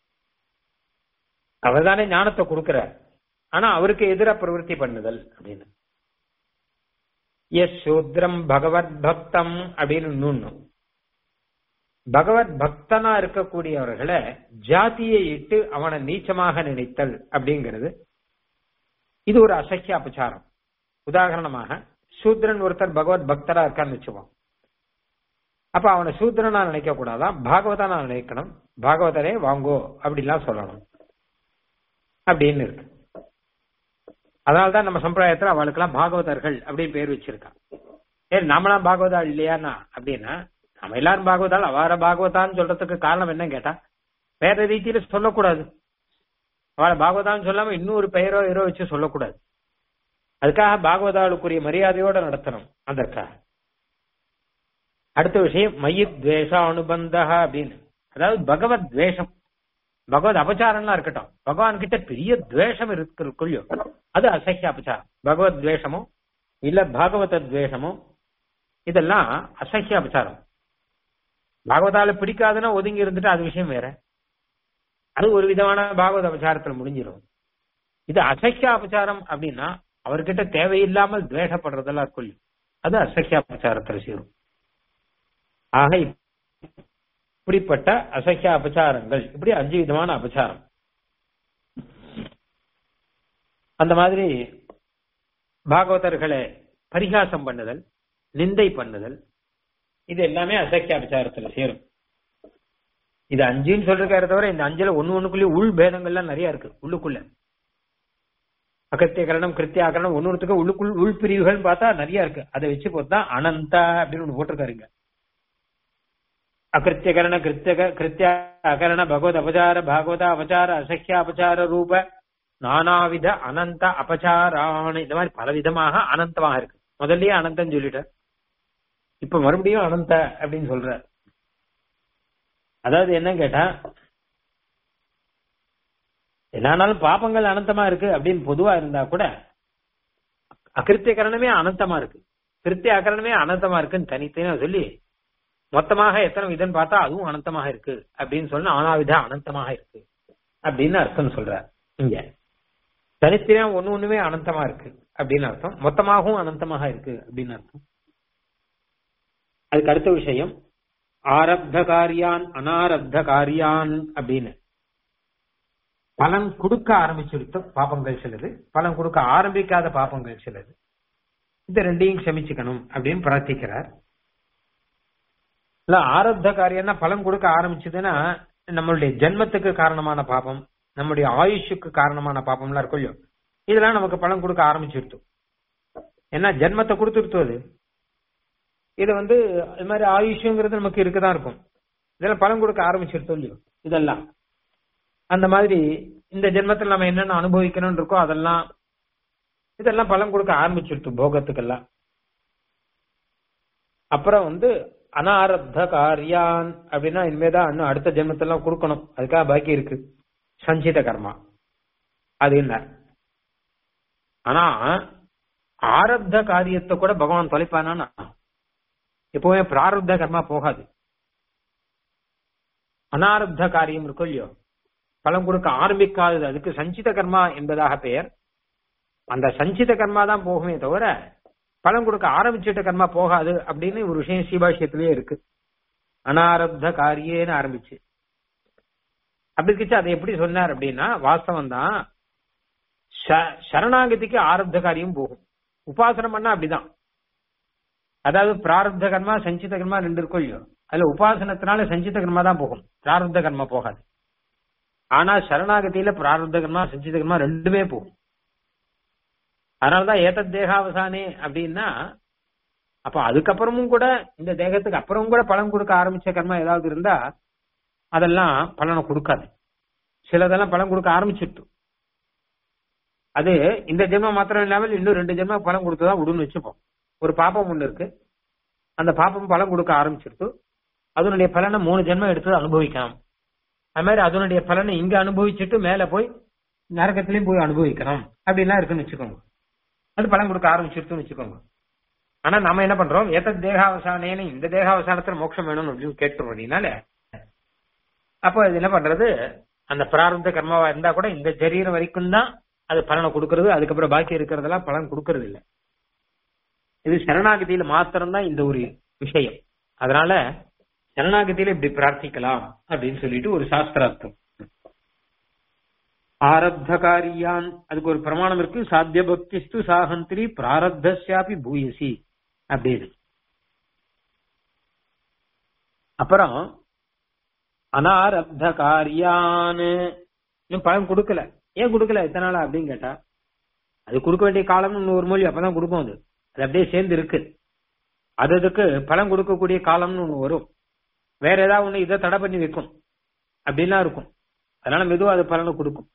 அவர் தானே ஞானத்தை கொடுக்கிறார் ஆனா அவருக்கு எதிர பிரவருத்தி பண்ணுதல் அப்படின்னு எஸ் சூத்ரம் பகவத் பக்தம் அப்படின்னு இன்னொன்னு பகவத் பக்தனா இருக்கக்கூடியவர்களை ஜாதியை இட்டு அவனை நீச்சமாக நினைத்தல் அப்படிங்கிறது இது ஒரு அசக்கிய அபச்சாரம் உதாரணமாக சூத்ரன் ஒருத்தர் பகவத் பக்தரா இருக்கான்னு வச்சுப்போம் அப்ப அவனை சூத்ரனா நினைக்க கூடாதான் பாகவதனா நினைக்கணும் பாகவதரே வாங்கோ அப்படிலாம் சொல்லணும் அப்படின்னு இருக்கு அதனால்தான் நம்ம சம்பிரதாயத்துல அவளுக்கெல்லாம் பாகவதர்கள் அப்படின்னு பேர் வச்சிருக்கான் ஏன் நாமளாம் பாகவதா இல்லையானா அப்படின்னா நம்ம எல்லாரும் பாகவதால் அவார பாகவதான்னு சொல்றதுக்கு காரணம் என்ன கேட்டா வேற ரீதியில சொல்லக்கூடாது அவளை பாகவதான்னு சொல்லாம இன்னொரு பெயரோ ஏரோ வச்சு சொல்லக்கூடாது அதுக்காக பாகவதாளுக்குரிய மரியாதையோட நடத்தணும் அதற்காக அடுத்த விஷயம் மயி துவேஷ அனுபந்தா அப்படின்னு அதாவது பகவத் துவேஷம் பகவத் அபச்சாரம்லாம் இருக்கட்டும் பகவான் கிட்ட பெரிய துவேஷம் இருக்கிறக்குள்ளோ அது அசக்கிய அபச்சாரம் பகவத் துவேஷமோ இல்ல பாகவத துவேஷமோ இதெல்லாம் அசக்கிய அபச்சாரம் பாகவதால பிடிக்காதுன்னா ஒதுங்கி இருந்துட்டு அது விஷயம் வேற அது ஒரு விதமான பாகவத அபச்சாரத்துல முடிஞ்சிடும் இது அசக்கிய அபச்சாரம் அப்படின்னா அவர்கிட்ட தேவையில்லாமல் துவேஷப்படுறதெல்லாம் கொள்ளு அது அசக்கிய அபச்சாரத்துல சேரும் ஆக இப்படிப்பட்ட அசக்கிய அபச்சாரங்கள் இப்படி அஞ்சு விதமான அபச்சாரம் அந்த மாதிரி பாகவதர்களை பரிகாசம் பண்ணுதல் நிந்தை பண்ணுதல் இது எல்லாமே அசக்கிய அபச்சாரத்துல சேரும் இது அஞ்சுன்னு சொல்றாரு தவிர இந்த அஞ்சுல ஒண்ணு ஒண்ணுக்குள்ளேயே உள் பேதங்கள்லாம் நிறைய இருக்கு உள்ளுக்குள்ள அகத்தியகரணம் கிருத்தியாகரணம் ஒன்னொருத்துக்கு உள்ளுக்குள் உள் பிரிவுகள் பார்த்தா நிறைய இருக்கு அதை வச்சு பார்த்தா அனந்தா அப்படின்னு ஒண்ணு போட்டிருக்காருங்க அகிருத்தியகரண கிருத்தியக கிருத்திய அகரண பகவத் அபச்சார பாகவத அபச்சார அசக்கிய அபச்சார ரூப நானாவித அனந்த அபச்சாரான இந்த மாதிரி பல விதமாக அனந்தமாக இருக்கு முதல்லயே அனந்தம் சொல்லிட்டார் இப்ப மறுபடியும் அனந்த அப்படின்னு சொல்ற அதாவது என்ன கேட்டா என்னானாலும் பாப்பங்கள் அனந்தமா இருக்கு அப்படின்னு பொதுவா இருந்தா கூட அகிருத்திய கரணமே அனந்தமா இருக்கு கிருத்திய அகரணமே அனந்தமா இருக்குன்னு தனித்தனியா சொல்லி மொத்தமாக எத்தனை விதம் பார்த்தா அதுவும் அனந்தமாக இருக்கு அப்படின்னு சொன்னா ஆனாவித அனந்தமாக இருக்கு அப்படின்னு அர்த்தம் சொல்றார் இங்க தனித்தனியா ஒண்ணு ஒண்ணுமே அனந்தமா இருக்கு அப்படின்னு அர்த்தம் மொத்தமாகவும் அனந்தமாக இருக்கு அப்படின்னு அர்த்தம் அதுக்கு அடுத்த விஷயம் ஆரப்த காரியான் அனாரப்த காரியான் அப்படின்னு பலன் கொடுக்க ஆரம்பிச்சிருத்த பாப்பங்கள் சிலது பலன் கொடுக்க ஆரம்பிக்காத பாப்பங்கள் சிலது இந்த ரெண்டையும் க்ஷமிச்சுக்கணும் அப்படின்னு பிரார்த்திக்கிறார் இல்ல ஆரப்த காரியம்னா பலன் கொடுக்க ஆரம்பிச்சதுன்னா நம்மளுடைய ஜென்மத்துக்கு காரணமான பாபம் நம்முடைய ஆயுஷுக்கு காரணமான பாபம்லாம் இருக்கும் இல்லையோ இதெல்லாம் நமக்கு பலன் கொடுக்க ஆரம்பிச்சிருத்தோம் ஏன்னா ஜென்மத்தை கொடுத்துருத்தோம் அது இது வந்து இது மாதிரி ஆயுஷுங்கிறது நமக்கு இருக்குதான் இருக்கும் இதெல்லாம் பலன் கொடுக்க ஆரம்பிச்சிருத்தோம் இல்லையோ இதெல்லாம் அந்த மாதிரி இந்த ஜென்மத்தில் நம்ம என்னென்ன அனுபவிக்கணும்னு இருக்கோ அதெல்லாம் இதெல்லாம் பலன் கொடுக்க ஆரம்பிச்சிருத்து போகத்துக்கெல்லாம் அப்புறம் வந்து அனாரப்த காரியான் அப்படின்னா இனிமேதான் இன்னும் அடுத்த ஜென்மத்தெல்லாம் கொடுக்கணும் அதுக்காக பாக்கி இருக்கு சஞ்சித கர்மா அது என்ன ஆனா ஆரப்த காரியத்தை கூட பகவான் தொலைப்பானா எப்பவுமே பிராரப்த கர்மா போகாது அனாரப்த காரியம் இருக்கும் இல்லையோ பலம் கொடுக்க ஆரம்பிக்காதது அதுக்கு சஞ்சித கர்மா என்பதாக பெயர் அந்த சஞ்சித கர்மா தான் போகுமே தவிர பலன் கொடுக்க ஆரம்பிச்சிட்ட கர்மா போகாது அப்படின்னு ஒரு விஷயம் சீபாஷ்யத்திலேயே இருக்கு அனாரப்த காரியேன்னு ஆரம்பிச்சு அப்படி இருந்துச்சு அதை எப்படி சொன்னார் அப்படின்னா வாஸ்தவம் தான் சரணாகதிக்கு ஆரப்த காரியம் போகும் உபாசனம் பண்ணா அப்படிதான் அதாவது பிராரப்த கர்மா சஞ்சித கர்மா ரெண்டு இருக்கும் இல்லையோ அதுல உபாசனத்தினால சஞ்சித கர்மா தான் போகும் பிராரப்த கர்மா போகாது ஆனா சரணாகதியில பிராரப்த கர்மா சஞ்சித கர்மா ரெண்டுமே போகும் அதனாலதான் ஏத்த தேகாவசானே அப்படின்னா அப்ப அதுக்கப்புறமும் கூட இந்த தேகத்துக்கு அப்புறமும் கூட பலன் கொடுக்க ஆரம்பிச்ச கர்மா ஏதாவது இருந்தா அதெல்லாம் பலனை கொடுக்காது சிலதெல்லாம் பலன் கொடுக்க ஆரம்பிச்சுட்டு அது இந்த ஜென்மம் மாத்திரம் இல்லாமல் இன்னும் ரெண்டு ஜென்மம் பலன் கொடுத்துதான் விடுன்னு வச்சுப்போம் ஒரு பாப்பம் ஒண்ணு இருக்கு அந்த பாப்பம் பலன் கொடுக்க ஆரம்பிச்சிருத்து அதனுடைய பலனை மூணு ஜென்மம் எடுத்து அனுபவிக்கலாம் அது மாதிரி அதனுடைய பலனை இங்க அனுபவிச்சுட்டு மேல போய் நரகத்திலையும் போய் அனுபவிக்கணும் அப்படின்லாம் இருக்குன்னு வச்சுக்கோங்க அது பலன் கொடுக்க ஆரம்பிச்சிருத்துன்னு வச்சுக்கோங்க ஆனா நம்ம என்ன பண்றோம் எத்த தேகாவசானேன்னு இந்த தேகாவசானத்துல மோட்சம் வேணும் அப்படின்னு கேட்டுறோம் அப்படின்னால அப்போ இது என்ன பண்றது அந்த பிராரப்த கர்மாவா இருந்தா கூட இந்த சரீரம் வரைக்கும் தான் அது பலனை கொடுக்கறது அதுக்கப்புறம் பாக்கி இருக்கிறதெல்லாம் பலன் கொடுக்கறது இல்ல இது சரணாகதியில மாத்திரம்தான் இந்த ஒரு விஷயம் அதனால சரணாகதியில இப்படி பிரார்த்திக்கலாம் அப்படின்னு சொல்லிட்டு ஒரு சாஸ்திரார்த்தம் ஆரப்த காரியான் அதுக்கு ஒரு பிரமாணம் இருக்கு சாத்திய பக்திஸ்து சாகந்திரி பிராரப்தஸ்யாபி பூயசி அப்படின்னு அப்புறம் அனாரப்த காரியான்னு இன்னும் பலன் கொடுக்கல ஏன் கொடுக்கல இத்தனை நாளா அப்படின்னு கேட்டா அது கொடுக்க வேண்டிய காலம்னு இன்னும் ஒரு மொழி அப்பதான் கொடுக்கும் அது அது அப்படியே சேர்ந்து இருக்கு அது அதுக்கு பலன் கொடுக்கக்கூடிய காலம்னு ஒண்ணு வரும் வேற ஏதாவது ஒண்ணு இதை தடை பண்ணி வைக்கும் அப்படிலாம் இருக்கும் அதனால மெதுவா அது பலனை கொடுக்கும்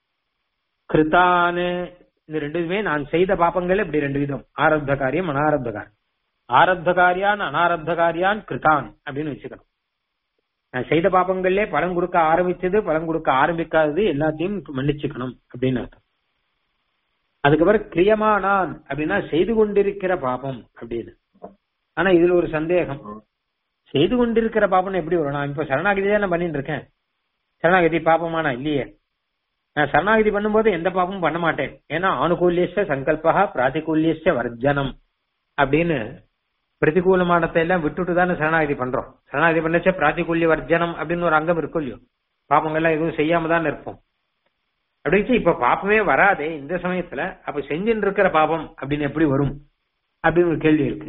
கிருத்தானு இந்த ரெண்டு இதுமே நான் செய்த பாப்பங்கள் இப்படி ரெண்டு விதம் ஆரப்த காரியம் அனாரப்த காரியம் ஆரப்த காரியான் அனாரப்த காரியான் கிருதான் அப்படின்னு வச்சுக்கணும் நான் செய்த பாப்பங்கள்லே பலன் கொடுக்க ஆரம்பிச்சது பலன் கொடுக்க ஆரம்பிக்காதது எல்லாத்தையும் மன்னிச்சுக்கணும் அப்படின்னு அர்த்தம் அதுக்கப்புறம் கிரியமானான் அப்படின்னா செய்து கொண்டிருக்கிற பாபம் அப்படின்னு ஆனா இதுல ஒரு சந்தேகம் செய்து கொண்டிருக்கிற பாப்பம் எப்படி வரும் நான் இப்ப சரணாகதி தான் பண்ணிட்டு இருக்கேன் சரணாகதி பாப்பமானா இல்லையே நான் சரணாகதி பண்ணும்போது எந்த பாப்பமும் பண்ண மாட்டேன் ஏன்னா ஆனுகூல்யஸ்ய சங்கல்பா பிராதிகூல்யஸ்ய வர்ஜனம் அப்படின்னு பிரதிகூலமானத்தை எல்லாம் விட்டுட்டு தானே சரணாகதி பண்றோம் சரணாகதி பண்ணச்ச பிராதிகூல்ய வர்ஜனம் அப்படின்னு ஒரு அங்கம் இருக்கும் இல்லையோ பாப்பங்கள்லாம் எதுவும் செய்யாம தான் இருப்போம் அப்படின்னு இப்ப பாப்பமே வராதே இந்த சமயத்துல அப்ப செஞ்சுட்டு இருக்கிற பாபம் அப்படின்னு எப்படி வரும் அப்படின்னு ஒரு கேள்வி இருக்கு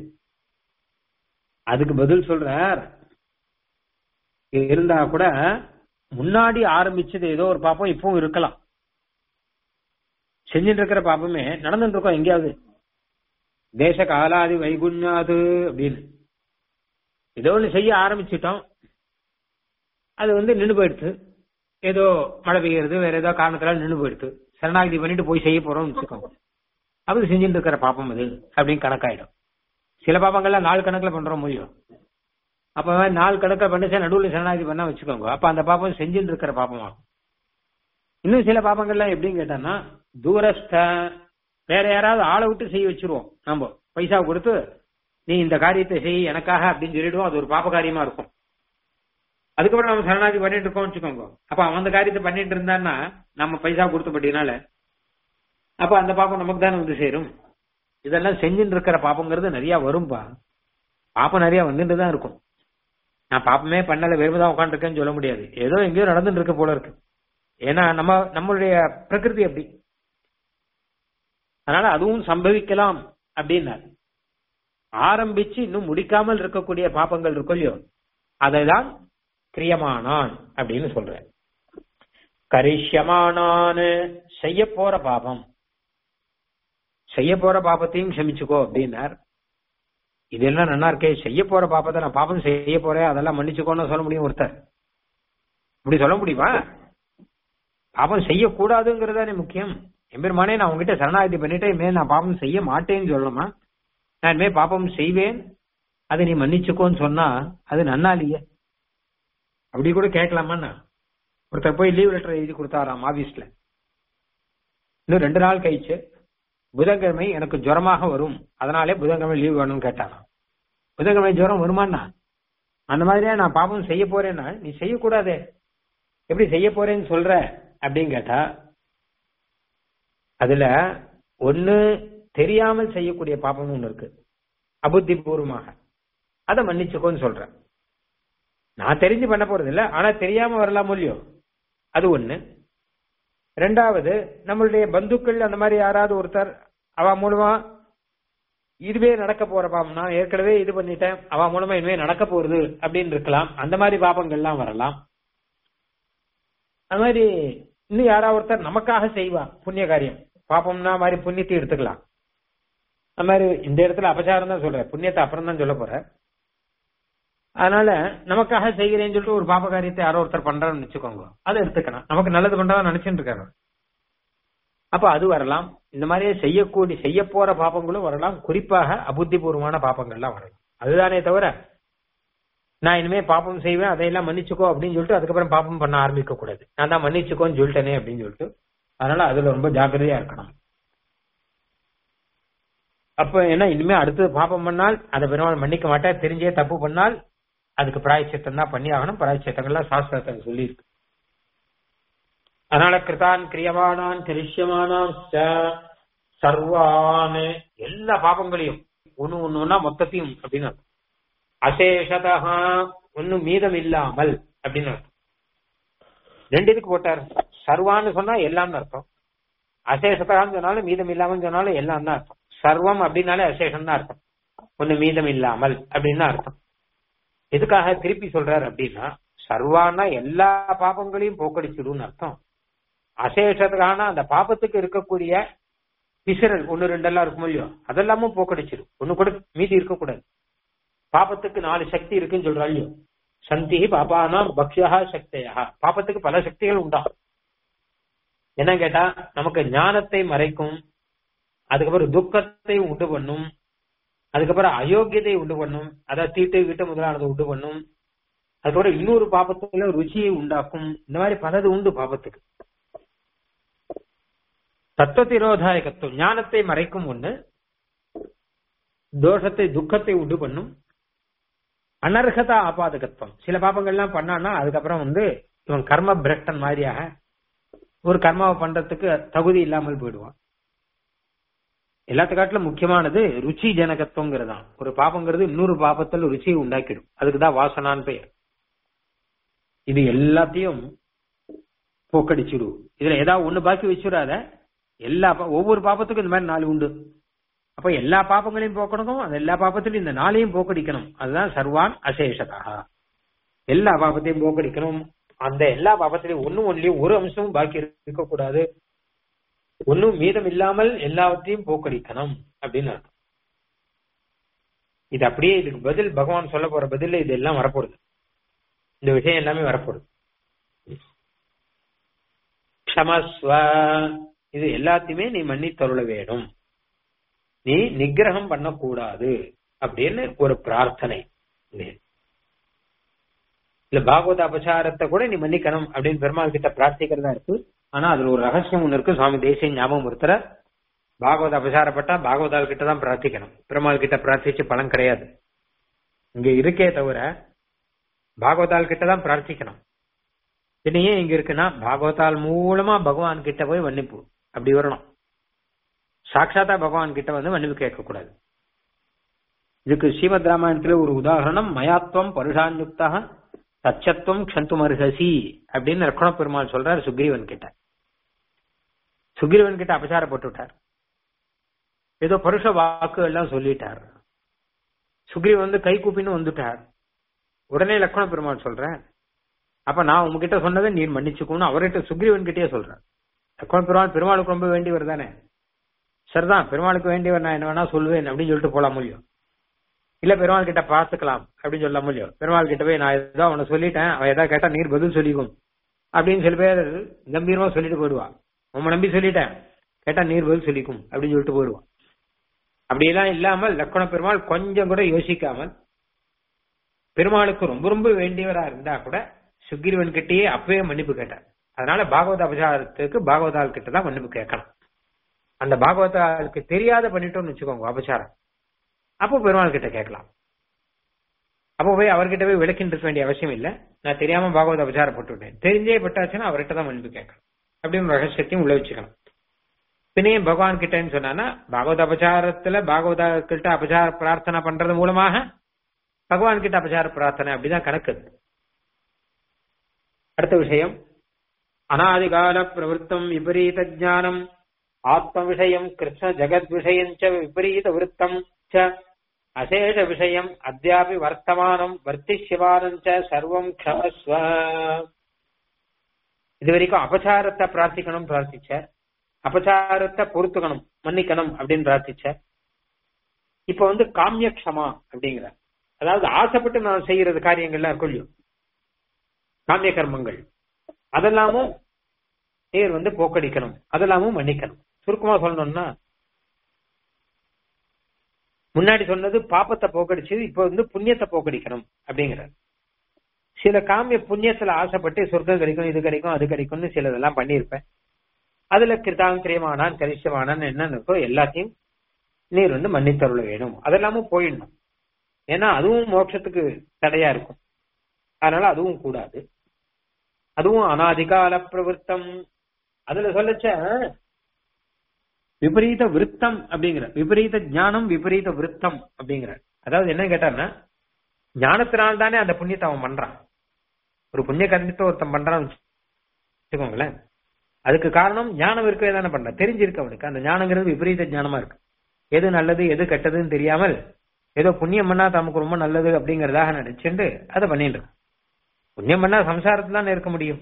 அதுக்கு பதில் சொல்றார் இருந்தா கூட முன்னாடி ஆரம்பிச்சது ஏதோ ஒரு பாப்பம் இப்பவும் இருக்கலாம் செஞ்சுட்டு இருக்கிற பாப்பமே நடந்துட்டு இருக்கோம் எங்கேயாவது தேச காலாதி வைகுண்யாது அப்படின்னு ஏதோ ஒண்ணு செய்ய ஆரம்பிச்சிட்டோம் அது வந்து நின்று போயிடுச்சு ஏதோ மழை பெய்யறது வேற ஏதோ காரணத்தினால நின்று போயிடுச்சு சரணாகதி பண்ணிட்டு போய் செய்ய போறோம்னு வச்சுக்கோங்க அப்படி செஞ்சுட்டு இருக்கிற பாப்பம் அது அப்படின்னு கணக்காயிடும் சில பாப்பங்கள்லாம் நாலு கணக்குல பண்றோம் முடியும் அப்ப நாலு கணக்கில் பண்ணிச்சா நடுவில் சரணாகதி பண்ணா வச்சுக்கோங்க அப்ப அந்த பாப்பம் செஞ்சுட்டு இருக்கிற பாப்பமாகும் இன்னும் சில பாப்பங்கள்லாம் எப்படின்னு கேட்டான்னா தூரஸ்த வேற யாராவது ஆளை விட்டு செய்ய வச்சிருவோம் நம்ம பைசா கொடுத்து நீ இந்த காரியத்தை செய் எனக்காக அப்படின்னு சொல்லிடுவோம் அது ஒரு பாப்ப காரியமா இருக்கும் அதுக்கப்புறம் நம்ம சரணாதி பண்ணிட்டு இருக்கோம் வச்சுக்கோங்க அப்ப அவன் அந்த காரியத்தை பண்ணிட்டு இருந்தான்னா நம்ம பைசா கொடுத்தபடினால அப்ப அந்த பாப்பம் நமக்கு தானே வந்து சேரும் இதெல்லாம் செஞ்சுட்டு இருக்கிற பாப்பங்கிறது நிறைய வரும்பா பாப்பம் நிறைய வந்துட்டு தான் இருக்கும் நான் பாப்பமே பண்ணல வெறுமதான் உட்காந்துருக்கேன்னு சொல்ல முடியாது ஏதோ எங்கேயோ நடந்துட்டு இருக்க போல இருக்கு ஏன்னா நம்ம நம்மளுடைய பிரகிருதி அப்படி அதனால அதுவும் சம்பவிக்கலாம் அப்படின்னார் ஆரம்பிச்சு இன்னும் முடிக்காமல் இருக்கக்கூடிய பாப்பங்கள் இருக்கும் இல்லையோ அதைதான் கிரியமானான் அப்படின்னு சொல்றேன் கரிஷ்யமானான்னு செய்ய போற பாபம் செய்ய போற பாபத்தையும் க்ஷமிச்சுக்கோ அப்படின்னார் இதெல்லாம் நல்லா இருக்கே செய்ய போற பாப்பத்தை நான் பாப்பம் செய்ய போறேன் அதெல்லாம் மன்னிச்சுக்கோன்னு சொல்ல முடியும் ஒருத்தர் இப்படி சொல்ல முடியுமா பாபம் செய்யக்கூடாதுங்கிறதானே முக்கியம் எம்பெருமானே நான் உங்ககிட்ட சரணாகதி பண்ணிட்டேன் இனிமே நான் பாபம் செய்ய மாட்டேன்னு சொல்லணுமா நான் இனிமே பாபம் செய்வேன் அதை நீ மன்னிச்சுக்கோன்னு சொன்னா அது நன்னா இல்லையே அப்படி கூட கேட்கலாமாண்ணா ஒருத்தர் போய் லீவ் லெட்டர் எழுதி கொடுத்தாராம் ஆபீஸ்ல இன்னும் ரெண்டு நாள் கழிச்சு புதன்கிழமை எனக்கு ஜுரமாக வரும் அதனாலே புதன்கிழமை லீவ் வேணும்னு கேட்டாராம் புதன்கிழமை ஜுரம் வருமானா அந்த மாதிரியா நான் பாபம் செய்ய போறேன்னா நீ செய்யக்கூடாதே எப்படி செய்ய போறேன்னு சொல்ற அப்படின்னு கேட்டா அதுல ஒண்ணு தெரியாமல் செய்யக்கூடிய பாப்பம் ஒண்ணு இருக்கு அபுத்தி பூர்வமாக அதை மன்னிச்சுக்கோன்னு சொல்றேன் நான் தெரிஞ்சு பண்ண போறது இல்ல ஆனா தெரியாம வரலாம் இல்லையோ அது ஒண்ணு ரெண்டாவது நம்மளுடைய பந்துக்கள் அந்த மாதிரி யாராவது ஒருத்தர் அவ மூலமா இதுவே நடக்க போற பாவம் நான் ஏற்கனவே இது பண்ணிட்டேன் அவ மூலமா இனிமே நடக்க போறது அப்படின்னு இருக்கலாம் அந்த மாதிரி பாபங்கள்லாம் வரலாம் அது மாதிரி இன்னும் யாராவது ஒருத்தர் நமக்காக செய்வா புண்ணிய காரியம் பாப்பம்னா மாதிரி புண்ணியத்தை எடுத்துக்கலாம் அந்த மாதிரி இந்த இடத்துல அபசாரம் தான் சொல்றேன் புண்ணியத்தை அப்புறம் தான் சொல்ல போறேன் அதனால நமக்காக செய்கிறேன்னு சொல்லிட்டு ஒரு பாப காரியத்தை யாரோ ஒருத்தர் பண்றான்னு வச்சுக்கோங்க அதை எடுத்துக்கணும் நமக்கு நல்லது பண்றதா நினைச்சுட்டு இருக்காரு அப்ப அது வரலாம் இந்த மாதிரியே செய்யக்கூடிய செய்ய போற பாப்பங்களும் வரலாம் குறிப்பாக அபுத்திபூர்வமான பாப்பங்கள்லாம் வரலாம் அதுதானே தவிர நான் இனிமே பாப்பம் செய்வேன் அதையெல்லாம் மன்னிச்சுக்கோ அப்படின்னு சொல்லிட்டு அதுக்கப்புறம் பாப்பம் பண்ண ஆரம்பிக்க கூடாது நான் தான் மன்னிச்சுக்கோன்னு சொல்லிட்டேனே அப்படின்னு சொல்லிட்டு அதனால அதுல ரொம்ப ஜாக்கிரதையா இருக்கணும் அப்ப என்ன இனிமே அடுத்தது பாப்பம் பண்ணால் அதை பெருமாள் மன்னிக்க மாட்டேன் தெரிஞ்சே தப்பு பண்ணால் அதுக்கு பிராயச்சித்தம் தான் பண்ணி ஆகணும் பிராயச்சித்தங்கள்லாம் சாஸ்திரத்தில் சொல்லியிருக்கு அதனால கிருதான் கிரியமானான் கிரிஷ்யமானான் சர்வான் எல்லா பாபங்களையும் ஒண்ணு ஒண்ணு ஒன்னா மொத்தத்தையும் அப்படின்னு அர்த்தம். அசேஷதா ஒன்னும் மீதம் இல்லாமல் அப்படின்னு அர்த்தம். ரெண்டு இதுக்கு போட்டார் சர்வான்னு சொன்னா எல்லாம்னு அர்த்தம் அசேஷதான்னு சொன்னாலும் மீதம் இல்லாமல் சொன்னாலும் எல்லாம் தான் அர்த்தம் சர்வம் அப்படின்னாலே அசேஷம் தான் அர்த்தம் ஒண்ணு மீதம் இல்லாமல் அப்படின்னு தான் அர்த்தம் எதுக்காக திருப்பி சொல்றாரு அப்படின்னா சர்வானா எல்லா பாபங்களையும் போக்கடிச்சிடும்னு அர்த்தம் அசேஷத்துக்கான அந்த பாபத்துக்கு இருக்கக்கூடிய பிசரல் ஒன்னு ரெண்டெல்லாம் இருக்கும் இல்லையோ அதெல்லாமும் போக்கடிச்சிடும் ஒண்ணு கூட மீதி இருக்கக்கூடாது பாபத்துக்கு நாலு சக்தி இருக்குன்னு சொல்றா இல்லையோ சந்தி பாபானாம் பக்ஷா சக்தியா பாபத்துக்கு பல சக்திகள் உண்டா என்ன கேட்டா நமக்கு ஞானத்தை மறைக்கும் அதுக்கப்புறம் துக்கத்தை உண்டு பண்ணும் அதுக்கப்புறம் அயோக்கியத்தை உண்டு பண்ணும் அதாவது தீட்டு வீட்டு முதலானதை உண்டு பண்ணும் அதுக்கப்புறம் இன்னொரு பாபத்துல ருச்சியை உண்டாக்கும் இந்த மாதிரி பலது உண்டு பாபத்துக்கு தத்துவத்திரோதாயகத்துவம் ஞானத்தை மறைக்கும் ஒண்ணு தோஷத்தை துக்கத்தை உண்டு பண்ணும் அனர்ஹதா ஆபாதகத்துவம் சில பாபங்கள்லாம் பண்ணான்னா அதுக்கப்புறம் வந்து இவன் கர்ம பிரஷ்டன் மாதிரியாக ஒரு கர்மாவை பண்றதுக்கு தகுதி இல்லாமல் போயிடுவான் எல்லாத்துக்காட்டிலும் முக்கியமானது ருச்சி ஜனகத்துவங்கிறது தான் ஒரு பாபங்கிறது இன்னொரு பாபத்தில் ருச்சியை உண்டாக்கிடும் அதுக்குதான் வாசனான்னு பெயர் இது எல்லாத்தையும் போக்கடிச்சிடு இதுல ஏதாவது ஒண்ணு பாக்கி வச்சுடாத எல்லா பா- ஒவ்வொரு பாபத்துக்கும் இந்த மாதிரி நாலு உண்டு அப்ப எல்லா பாபங்களையும் போக்கணும் அந்த எல்லா பாபத்திலும் இந்த நாளையும் போக்கடிக்கணும் அதுதான் சர்வான் அசேஷதா எல்லா பாபத்தையும் போக்கடிக்கணும் அந்த எல்லா பாபத்திலையும் ஒண்ணும் ஒன்லயும் ஒரு அம்சமும் பாக்கி இருக்கக்கூடாது ஒண்ணும் மீதம் இல்லாமல் எல்லாவற்றையும் போக்கடிக்கணும் அப்படின்னு அர்த்தம் இது அப்படியே இதுக்கு பதில் பகவான் சொல்ல போற பதில் இது எல்லாம் வரப்போகுது இந்த விஷயம் எல்லாமே வரப்போகுது க்ஷமஸ்வ இது எல்லாத்தையுமே நீ மன்னி தருள வேணும் நீ நிகிரகம் பண்ணக்கூடாது அப்படின்னு ஒரு பிரார்த்தனை இது. இல்ல பாகவத அபசாரத்தை கூட நீ மன்னிக்கணும் அப்படின்னு பெருமாள் கிட்ட பிரார்த்திக்கிறதா இருக்கு ஆனா அதுல ஒரு ரகசியம் ஒண்ணு இருக்கு சுவாமி தேசிய ஞாபகம் ஒருத்தர பாகவத அபசாரப்பட்டா பாகவதால் கிட்ட தான் பிரார்த்திக்கணும் பெருமாள் கிட்ட பிரார்த்திச்சு பலன் கிடையாது இங்க இருக்கே தவிர பாகவதால் கிட்ட தான் பிரார்த்திக்கணும் இது ஏன் இங்க இருக்குன்னா பாகவதால் மூலமா பகவான் கிட்ட போய் மன்னிப்பு அப்படி வரணும் சாட்சாத்தா பகவான் கிட்ட வந்து மன்னிப்பு கேட்க கூடாது இதுக்கு ஸ்ரீமத் ராமாயணத்துல ஒரு உதாரணம் மயாத்வம் பருஷான்யுக்தா தச்சத்துவம் க்ஷந்துமர்ஹசி அப்படின்னு ரக்கண பெருமாள் சொல்றாரு சுக்ரீவன் கிட்ட சுக்ரீவன் கிட்ட அபசாரப்பட்டு விட்டார் ஏதோ பருஷ வாக்கு எல்லாம் சொல்லிட்டார் சுக்ரீவன் வந்து கை கூப்பின்னு வந்துட்டார் உடனே லக்ஷ்மண பெருமாள் சொல்றேன் அப்ப நான் உங்ககிட்ட சொன்னதை நீர் மன்னிச்சுக்கணும் அவர்கிட்ட சுக்ரீவன் கிட்டே சொல்றேன் லக்ஷ்மண பெருமாள் பெருமாளுக்கு ரொம்ப வேண்டியவர் தானே சரிதான் பெருமாளுக்கு வேண்டியவர் நான் என்ன வேணா சொல்லுவேன் அப்படின்னு சொல்லிட்டு போலாம் முடியும் இல்ல பெருமாள் கிட்ட பார்த்துக்கலாம் அப்படின்னு சொல்ல முடியும் பெருமாள் கிட்ட போய் நான் ஏதோ அவனை சொல்லிட்டேன் அவன் ஏதாவது கேட்டா நீர் பதில் சொல்லிக்கும் அப்படின்னு சில பேர் கம்பீரமா சொல்லிட்டு போயிடுவான் உன் நம்பி சொல்லிட்டேன் கேட்டா நீர் பதில் சொல்லிக்கும் அப்படின்னு சொல்லிட்டு போயிடுவான் அப்படியெல்லாம் இல்லாமல் லக்கண பெருமாள் கொஞ்சம் கூட யோசிக்காமல் பெருமாளுக்கு ரொம்ப ரொம்ப வேண்டியவரா இருந்தா கூட சுக்கிரவன் கிட்டயே அப்பவே மன்னிப்பு கேட்டார் அதனால பாகவத அபசாரத்துக்கு பாகவதால் கிட்ட தான் மன்னிப்பு கேட்கணும் அந்த பாகவதாளுக்கு தெரியாத பண்ணிட்டோம்னு வச்சுக்கோங்க அபசாரம் அப்போ பெருமாள் கிட்ட கேட்கலாம் அப்போ போய் அவர்கிட்ட போய் விளக்கிட்டு இருக்க வேண்டிய அவசியம் இல்ல நான் தெரியாம பாகவத அபசாரப்பட்டு விட்டேன் தெரிஞ்சே பட்டாச்சுன்னா அவர்கிட்ட தான் மன்னிப்பு கேட்கணும் அப்படின்னு ரகசியத்தையும் உள்ள வச்சுக்கணும் பின்னையும் பகவான் கிட்டன்னு சொன்னான்னா பாகவத அபச்சாரத்துல பாகவத கிட்ட அபச்சார பிரார்த்தனை பண்றது மூலமாக பகவான் கிட்ட அபச்சார பிரார்த்தனை அப்படிதான் கணக்கு அது. அடுத்த விஷயம் அனாதிகால பிரவருத்தம் விபரீத ஞானம் ஆத்ம விஷயம் கிருஷ்ண ஜெகத் விஷயம் ச விபரீத விருத்தம் ச அசேஷ விஷயம் அத்தியாபி வர்த்தமானம் வர்த்திஷ்யமானம் ச சர்வம் க்ஷமஸ்வ இது வரைக்கும் அபச்சாரத்தை பிரார்த்திக்கணும் பிரார்த்திச்சார் அபச்சாரத்தை பொறுத்துக்கணும் மன்னிக்கணும் அப்படின்னு பிரார்த்திச்சார் இப்ப வந்து காமிய க்ஷமா அப்படிங்கிற அதாவது ஆசைப்பட்டு நான் செய்யறது காரியங்கள்லாம் இருக்கும் இல்லையோ காமிய கர்மங்கள் அதெல்லாமும் நீர் வந்து போக்கடிக்கணும் அதெல்லாமும் மன்னிக்கணும் சுருக்கமா சொல்லணும்னா முன்னாடி சொன்னது பாப்பத்தை போக்கடிச்சு இப்ப வந்து புண்ணியத்தை போக்கடிக்கணும் அப்படிங்கிற சில காமிய புண்ணியத்துல ஆசைப்பட்டு சொர்க்கம் கிடைக்கும் இது கிடைக்கும் அது கிடைக்கும்னு சிலதெல்லாம் பண்ணியிருப்பேன் அதுல கிருதாம் கிரியமானான் கரிஷ்யமானான் என்னன்னு இருக்கோ எல்லாத்தையும் நீர் வந்து மன்னித்தருள வேணும் அதெல்லாமும் போயிடணும் ஏன்னா அதுவும் மோட்சத்துக்கு தடையா இருக்கும் அதனால அதுவும் கூடாது அதுவும் அனாதிகால பிரவருத்தம் அதுல சொல்லச்ச விபரீத விருத்தம் அப்படிங்கிற விபரீத ஞானம் விபரீத விருத்தம் அப்படிங்கிற அதாவது என்ன கேட்டான்னா ஞானத்தினால் தானே அந்த புண்ணியத்தை அவன் பண்றான் ஒரு புண்ணிய கர்மத்தை ஒருத்தன் பண்றான்னு வச்சுக்கோங்களேன் அதுக்கு காரணம் ஞானம் இருக்கவே தானே பண்ற தெரிஞ்சிருக்கு அவனுக்கு அந்த ஞானங்கிறது விபரீத ஞானமா இருக்கு எது நல்லது எது கெட்டதுன்னு தெரியாமல் ஏதோ புண்ணியம் பண்ணா தமக்கு ரொம்ப நல்லது அப்படிங்கறதாக நினைச்சுட்டு அதை பண்ணிட்டு இருக்கான். புண்ணியம் பண்ணா சம்சாரத்துல தானே இருக்க முடியும்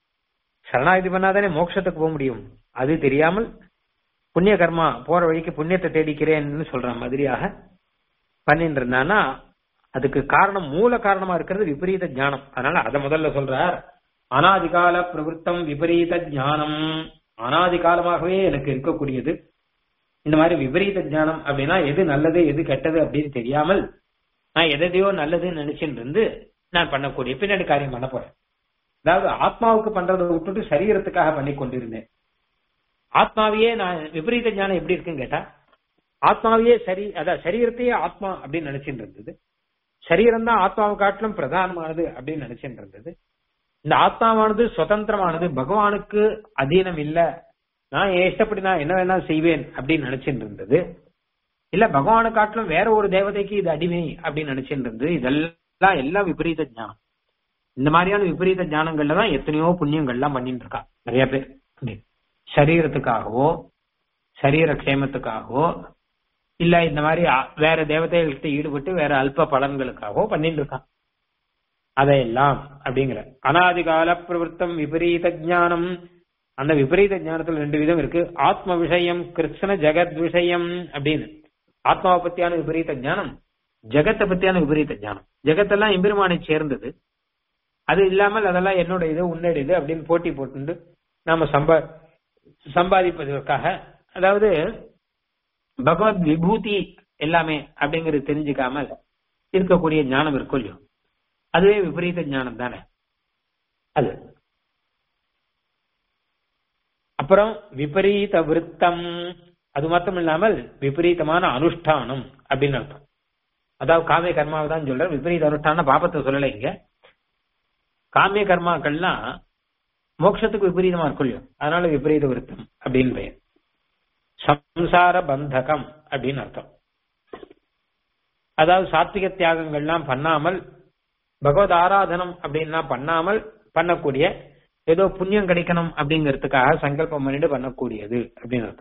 சரணாகதி பண்ணாதானே மோட்சத்துக்கு போக முடியும் அது தெரியாமல் புண்ணிய கர்மா போற வழிக்கு புண்ணியத்தை தேடிக்கிறேன்னு சொல்ற மாதிரியாக பண்ணிட்டு இருந்தானா அதுக்கு காரணம் மூல காரணமா இருக்கிறது விபரீத ஞானம் அதனால அதை முதல்ல சொல்றார் அனாதிகால பிரவருத்தம் விபரீத ஞானம் அனாதி காலமாகவே எனக்கு இருக்கக்கூடியது இந்த மாதிரி விபரீத ஞானம் அப்படின்னா எது நல்லது எது கெட்டது அப்படின்னு தெரியாமல் நான் எதையோ நல்லதுன்னு நினைச்சுட்டு இருந்து நான் பண்ணக்கூடிய பின்னாடி காரியம் பண்ண போறேன் அதாவது ஆத்மாவுக்கு பண்றதை விட்டுட்டு சரீரத்துக்காக பண்ணி கொண்டிருந்தேன் ஆத்மாவையே நான் விபரீத ஞானம் எப்படி இருக்குன்னு கேட்டா ஆத்மாவையே சரி அதான் சரீரத்தையே ஆத்மா அப்படின்னு நினைச்சிட்டு இருந்தது சரீரம் தான் ஆத்மாவை காட்டிலும் பிரதானமானது அப்படின்னு நினைச்சிட்டு இருந்தது இந்த ஆத்மாவானது சுதந்திரமானது பகவானுக்கு அதீனம் இல்ல நான் என் இஷ்டப்படி நான் என்ன வேணா செய்வேன் அப்படின்னு நினைச்சிட்டு இருந்தது இல்ல பகவானை காட்டிலும் வேற ஒரு தேவதைக்கு இது அடிமை அப்படின்னு நினைச்சிட்டு இருந்தது இதெல்லாம் எல்லாம் விபரீத ஞானம் இந்த மாதிரியான விபரீத ஞானங்கள்ல தான் எத்தனையோ புண்ணியங்கள்லாம் பண்ணிட்டு இருக்கா நிறைய பேர் சரீரத்துக்காகவோ சரீர க்ஷேமத்துக்காகவோ இல்ல இந்த மாதிரி அ- வேற தேவதைகள்கிட்ட ஈடுபட்டு வேற அல்ப பலன்களுக்காகவோ பண்ணிட்டு இருக்கான் அதையெல்லாம் அப்படிங்கிற அனாதிகால பிரவருத்தம் விபரீத ஞானம் அந்த விபரீத ஞானத்துல ரெண்டு விதம் இருக்கு ஆத்ம விஷயம் கிருஷ்ண ஜெகத் விஷயம் அப்படின்னு ஆத்மாவை பத்தியான விபரீத ஞானம் ஜெகத்தை பத்தியான விபரீத ஞானம் ஜெகத்தெல்லாம் எம்பெருமானை சேர்ந்தது அது இல்லாமல் அதெல்லாம் என்னோட இது உன்னோட இது அப்படின்னு போட்டி போட்டு நாம சம்பா சம்பாதிப்பதற்காக அதாவது பகவத் விபூதி எல்லாமே அப்படிங்கறது தெரிஞ்சுக்காமல் இருக்கக்கூடிய ஞானம் இருக்கும் இல்லையோ அதுவே விபரீத ஞானம் தானே அது அப்புறம் விபரீத விருத்தம் அது மட்டும் இல்லாமல் விபரீதமான அனுஷ்டானம் அப்படின்னு அர்த்தம் அதாவது காமிய கர்மாவை தான் சொல்ற விபரீத அனுஷ்டானம் பாபத்தை சொல்லலை இங்க காமிய கர்மாக்கள்லாம் மோட்சத்துக்கு விபரீதமா இருக்கும் இல்லையோ அதனால விபரீத விருத்தம் அப்படின்னு பெயர் சம்சார பந்தகம் அப்படின்னு அர்த்தம் அதாவது சாத்விக தியாகங்கள்லாம் பண்ணாமல் பகவத் ஆராதனம் அப்படின்லாம் பண்ணாமல் பண்ணக்கூடிய ஏதோ புண்ணியம் கிடைக்கணும் அப்படிங்கிறதுக்காக சங்கல்பம் பண்ணிட்டு பண்ணக்கூடியது அப்படின்னு அர்த்தம்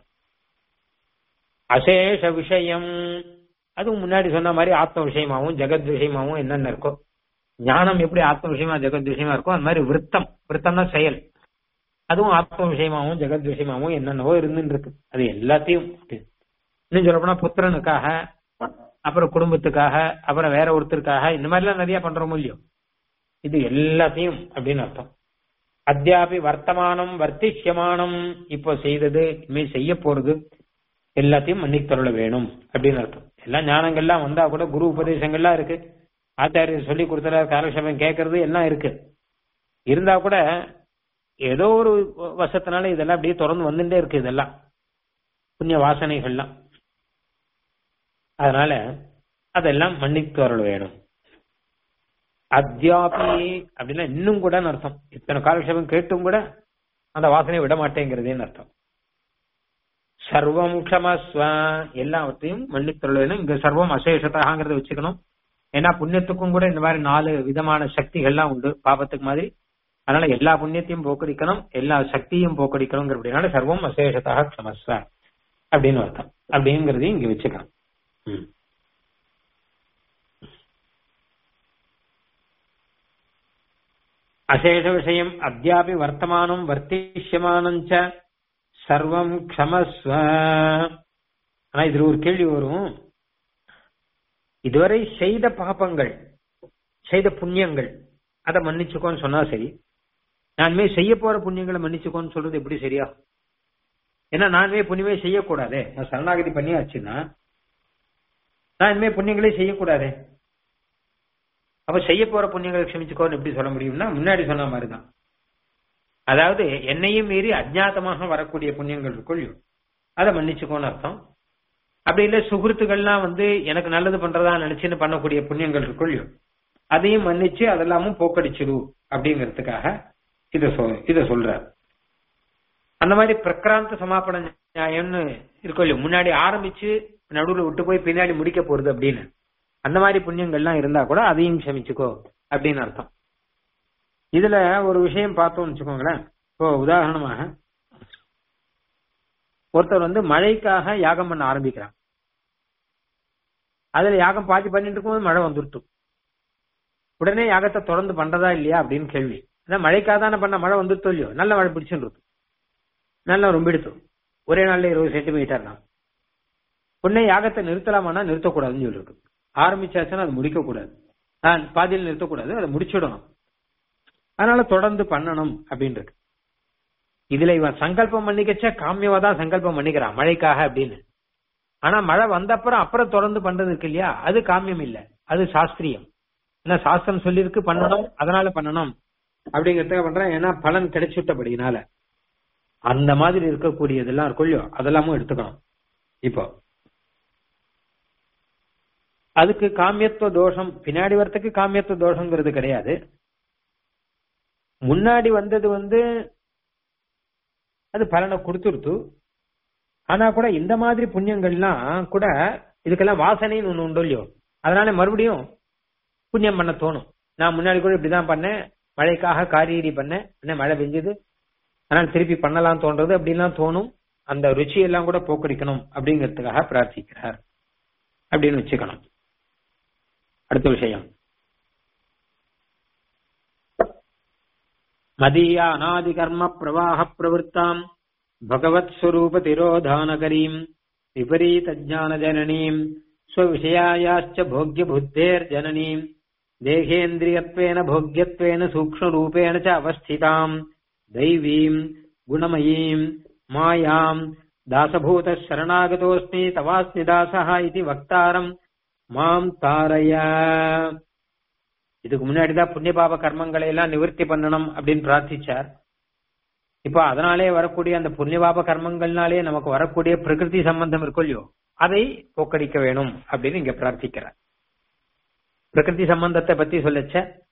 அசேஷ விஷயம் அதுவும் முன்னாடி சொன்ன மாதிரி ஆத்ம விஷயமாவும் ஜெகத் விஷயமாவும் என்னென்ன இருக்கோ ஞானம் எப்படி ஆத்ம விஷயமா ஜெகத் விஷயமா இருக்கோ அந்த மாதிரி விருத்தம் விருத்தம்னா செயல் அதுவும் ஆத்ம விஷயமாவும் ஜெகத் விஷயமாவும் என்னென்னவோ இருந்துட்டு இருக்கு அது எல்லாத்தையும் இன்னும் சொல்ல போனா புத்திரனுக்காக அப்புறம் குடும்பத்துக்காக அப்புறம் வேற ஒருத்தருக்காக இந்த மாதிரி எல்லாம் நிறைய பண்றோமோ இல்லையோ இது எல்லாத்தையும் அப்படின்னு அர்த்தம் அத்தியாபி வர்த்தமானம் வர்த்திஷ்யமானம் இப்போ செய்தது இனிமேல் செய்ய போறது எல்லாத்தையும் மன்னித்தருள வேணும் அப்படின்னு அர்த்தம் எல்லா ஞானங்கள்லாம் வந்தா கூட குரு உபதேசங்கள்லாம் இருக்கு ஆச்சாரியர் சொல்லி கொடுத்துற காலக்ஷேபம் கேட்கறது எல்லாம் இருக்கு இருந்தா கூட ஏதோ ஒரு வசத்தினால இதெல்லாம் அப்படியே தொடர்ந்து வந்துட்டே இருக்கு இதெல்லாம் புண்ணிய வாசனைகள்லாம் அதனால அதெல்லாம் மன்னித்து வரல் வேணும் அத்தியாபி அப்படின்னா இன்னும் கூட அர்த்தம் இத்தனை காலக்ஷேபம் கேட்டும் கூட அந்த வாசனையை விட மாட்டேங்கிறதேன்னு அர்த்தம் சர்வம் க்ஷமஸ்வ எல்லாவற்றையும் மன்னித்தருள் வேணும் இங்க சர்வம் அசேஷத்தாங்கிறத வச்சுக்கணும் ஏன்னா புண்ணியத்துக்கும் கூட இந்த மாதிரி நாலு விதமான சக்திகள்லாம் உண்டு பாபத்துக்கு மாதிரி அதனால எல்லா புண்ணியத்தையும் போக்கடிக்கணும் எல்லா சக்தியும் போக்கடிக்கணுங்கிறபடினால சர்வம் அசேஷத்தாக க்ஷமஸ்வ அப்படின்னு அர்த்தம் அப்படிங்கிறதையும் இங்க வச்சுக்கலாம் ம். அசேஷ விஷயம் அத்தியாபி வர்த்தமானம் வர்த்திஷ்யமானம் ச சர்வம் க்ஷமஸ்வ ஆனா இதுல ஒரு கேள்வி வரும் இதுவரை செய்த பாபங்கள் செய்த புண்ணியங்கள் அதை மன்னிச்சுக்கோன்னு சொன்னா சரி நானுமே செய்ய போற புண்ணியங்களை மன்னிச்சுக்கோன்னு சொல்றது எப்படி சரியா ஏன்னா நானுமே புண்ணியமே செய்யக்கூடாதே நான் சரணாகதி பண்ணியாச்சுன்னா நான் இனிமே புண்ணியங்களே செய்யக்கூடாதே அப்ப செய்ய போற புண்ணியங்களை க்ஷமிச்சுக்கோன்னு எப்படி சொல்ல முடியும்னா முன்னாடி சொன்ன மாதிரிதான் அதாவது என்னையும் மீறி அஜ்ஞாதமாக வரக்கூடிய புண்ணியங்கள் இருக்குள் அதை மன்னிச்சுக்கோன்னு அர்த்தம் அப்படி இல்ல சுகிருத்துக்கள்லாம் வந்து எனக்கு நல்லது பண்றதா நினைச்சுன்னு பண்ணக்கூடிய புண்ணியங்கள் இருக்குள் அதையும் மன்னிச்சு அதெல்லாமும் போக்கடிச்சிடு அப்படிங்கிறதுக்காக இத சொல் இத சொல்றார் அந்த மாதிரி பிரக்ராந்த சமாபன நியாயம்னு இருக்கும் இல்லையோ முன்னாடி ஆரம்பிச்சு நடுவுல விட்டு போய் பின்னாடி முடிக்க போறது அப்படின்னு அந்த மாதிரி புண்ணியங்கள்லாம் இருந்தா கூட அதையும் க்ஷமிச்சுக்கோ அப்படின்னு அர்த்தம் இதுல ஒரு விஷயம் பார்த்தோம்னு வச்சுக்கோங்களேன் இப்போ உதாரணமாக ஒருத்தர் வந்து மழைக்காக யாகம் பண்ண ஆரம்பிக்கிறான் அதுல யாகம் பாதி பண்ணிட்டு இருக்கும்போது மழை வந்துருட்டும் உடனே யாகத்தை தொடர்ந்து பண்றதா இல்லையா அப்படின்னு கேள்வி அதான் மழைக்காக தானே பண்ண மழை வந்துருத்தோ இல்லையோ நல்ல மழை பிடிச்சுட்டு நல்லா ரொம்ப எடுத்து ஒரே நாள்ல இருபது சென்டிமீட்டர் தான் உடனே யாகத்தை நிறுத்தலாமான்னா நிறுத்தக்கூடாதுன்னு சொல்லிருக்கு ஆரம்பிச்சாச்சுன்னா அது முடிக்க கூடாது ஆஹ் பாதியில் நிறுத்தக்கூடாது அதை முடிச்சிடணும் அதனால தொடர்ந்து பண்ணணும் அப்படின்னு இருக்கு இதுல இவன் சங்கல்பம் பண்ணிக்கச்ச காமியவா தான் சங்கல்பம் பண்ணிக்கிறான் மழைக்காக அப்படின்னு ஆனா மழை வந்த அப்புறம் அப்புறம் தொடர்ந்து பண்றது இருக்கு இல்லையா அது காமியம் இல்ல அது சாஸ்திரியம் ஏன்னா சாஸ்திரம் சொல்லியிருக்கு பண்ணணும் அதனால பண்ணணும் அப்படிங்கறதுக்காக பண்றேன் ஏன்னா பலன் கிடைச்சுட்டபடினால அந்த மாதிரி இருக்கக்கூடியதெல்லாம் இருக்கும் இல்லையோ அதெல்லாமும் எடுத்துக்கணும் இப்போ அதுக்கு காமியத்துவ தோஷம் பின்னாடி வரத்துக்கு காமியத்துவ தோஷங்கிறது கிடையாது முன்னாடி வந்தது வந்து அது பலனை கொடுத்துருத்து ஆனா கூட இந்த மாதிரி புண்ணியங்கள்லாம் கூட இதுக்கெல்லாம் வாசனைன்னு ஒண்ணு உண்டு இல்லையோ அதனால மறுபடியும் புண்ணியம் பண்ண தோணும் நான் முன்னாடி கூட இப்படிதான் பண்ணேன் மழைக்காக காரியடி பண்ணேன் என்ன மழை பெஞ்சது அதனால திருப்பி பண்ணலாம் தோன்றது அப்படின்லாம் தோணும் அந்த ருச்சி எல்லாம் கூட போக்கடிக்கணும் அப்படிங்கிறதுக்காக பிரார்த்திக்கிறார் அப்படின்னு வச்சுக்கணும் அடுத்த விஷயம் மதீய அநாதி கர்ம பிரவாக பிரவருத்தாம் பகவத் ஸ்வரூப திரோதானகரீம் விபரீத ஜான ஜனனீம் ஸ்வவிஷயாயாச்ச போக்ய புத்தேர் ஜனனீம் தேகேந்திரியத்வேன போக்யத்வேன சூக்ஷ்ம ரூபேண ச அவஸ்திதாம் दैवीम् गुणमयीम् मायाम् दासभूतः शरणागतोऽस्मि तवास्मि दासः इति வக்தாரம் மாம் தாரய இதுக்கு முன்னாடிதான் புண்ணிய பாப கர்மங்களை எல்லாம் நிவர்த்தி பண்ணணும் அப்படின்னு பிரார்த்திச்சார் இப்போ அதனாலே வரக்கூடிய அந்த புண்ணிய பாப கர்மங்கள்னாலே நமக்கு வரக்கூடிய பிரகிருதி சம்பந்தம் இருக்கும் இல்லையோ அதை போக்கடிக்க வேணும் அப்படின்னு இங்க பிரார்த்திக்கிறார் பிரகிருதி சம்பந்தத்தை பத்தி சொல்லச்ச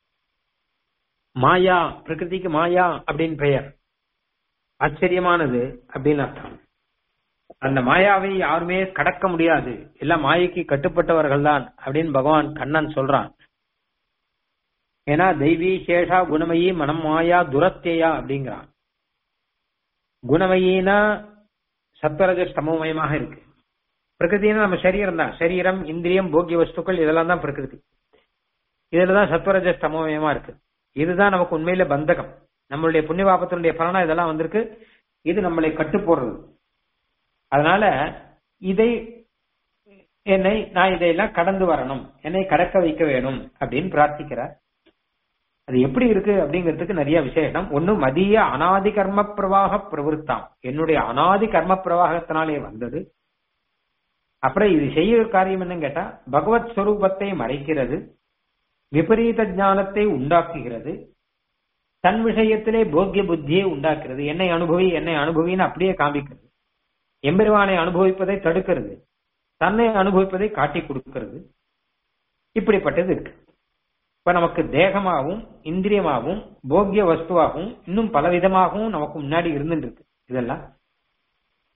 மாயா பிரகிருதிக்கு மாயா அப்படின்னு பெயர் ஆச்சரியமானது அப்படின்னு அர்த்தம் அந்த மாயாவை யாருமே கடக்க முடியாது எல்லாம் மாயைக்கு கட்டுப்பட்டவர்கள் தான் அப்படின்னு பகவான் கண்ணன் சொல்றான் ஏன்னா தெய்வீ சேஷா குணமயி மனம் மாயா துரத்தேயா அப்படிங்கிறான் குணமயினா சத்வரஜ ஸ்தமமயமாக இருக்கு பிரகிருதினா நம்ம சரீரம் தான் சரீரம் இந்திரியம் போக்கிய வஸ்துக்கள் இதெல்லாம் தான் பிரகிருதி இதுலதான் சத்வரஜ ஸ்தமமயமா இருக்கு இதுதான் நமக்கு உண்மையில பந்தகம் நம்மளுடைய புண்ணிய பாபத்தினுடைய பலனா இதெல்லாம் வந்திருக்கு இது நம்மளை கட்டு போடுறது அதனால இதை என்னை நான் இதையெல்லாம் கடந்து வரணும் என்னை கடக்க வைக்க வேணும் அப்படின்னு பிரார்த்திக்கிறார் அது எப்படி இருக்கு அப்படிங்கிறதுக்கு நிறைய விசேஷம் ஒண்ணு மதிய அனாதி கர்ம பிரவாக பிரவருத்தாம் என்னுடைய அனாதி கர்ம பிரவாகத்தினாலே வந்தது அப்புறம் இது செய்ய காரியம் என்னன்னு கேட்டா பகவத் ஸ்வரூபத்தை மறைக்கிறது விபரீத ஞானத்தை உண்டாக்குகிறது தன் விஷயத்திலே போக்கிய புத்தியை உண்டாக்குறது என்னை அனுபவி என்னை அனுபவின்னு அப்படியே காமிக்கிறது எம்பெருவானை அனுபவிப்பதை தடுக்கிறது தன்னை அனுபவிப்பதை காட்டி கொடுக்கிறது இப்படிப்பட்டது இருக்கு இப்ப நமக்கு தேகமாகவும் இந்திரியமாகவும் போக்கிய வஸ்துவாகவும் இன்னும் பல விதமாகவும் நமக்கு முன்னாடி இருந்துட்டு இருக்கு இதெல்லாம்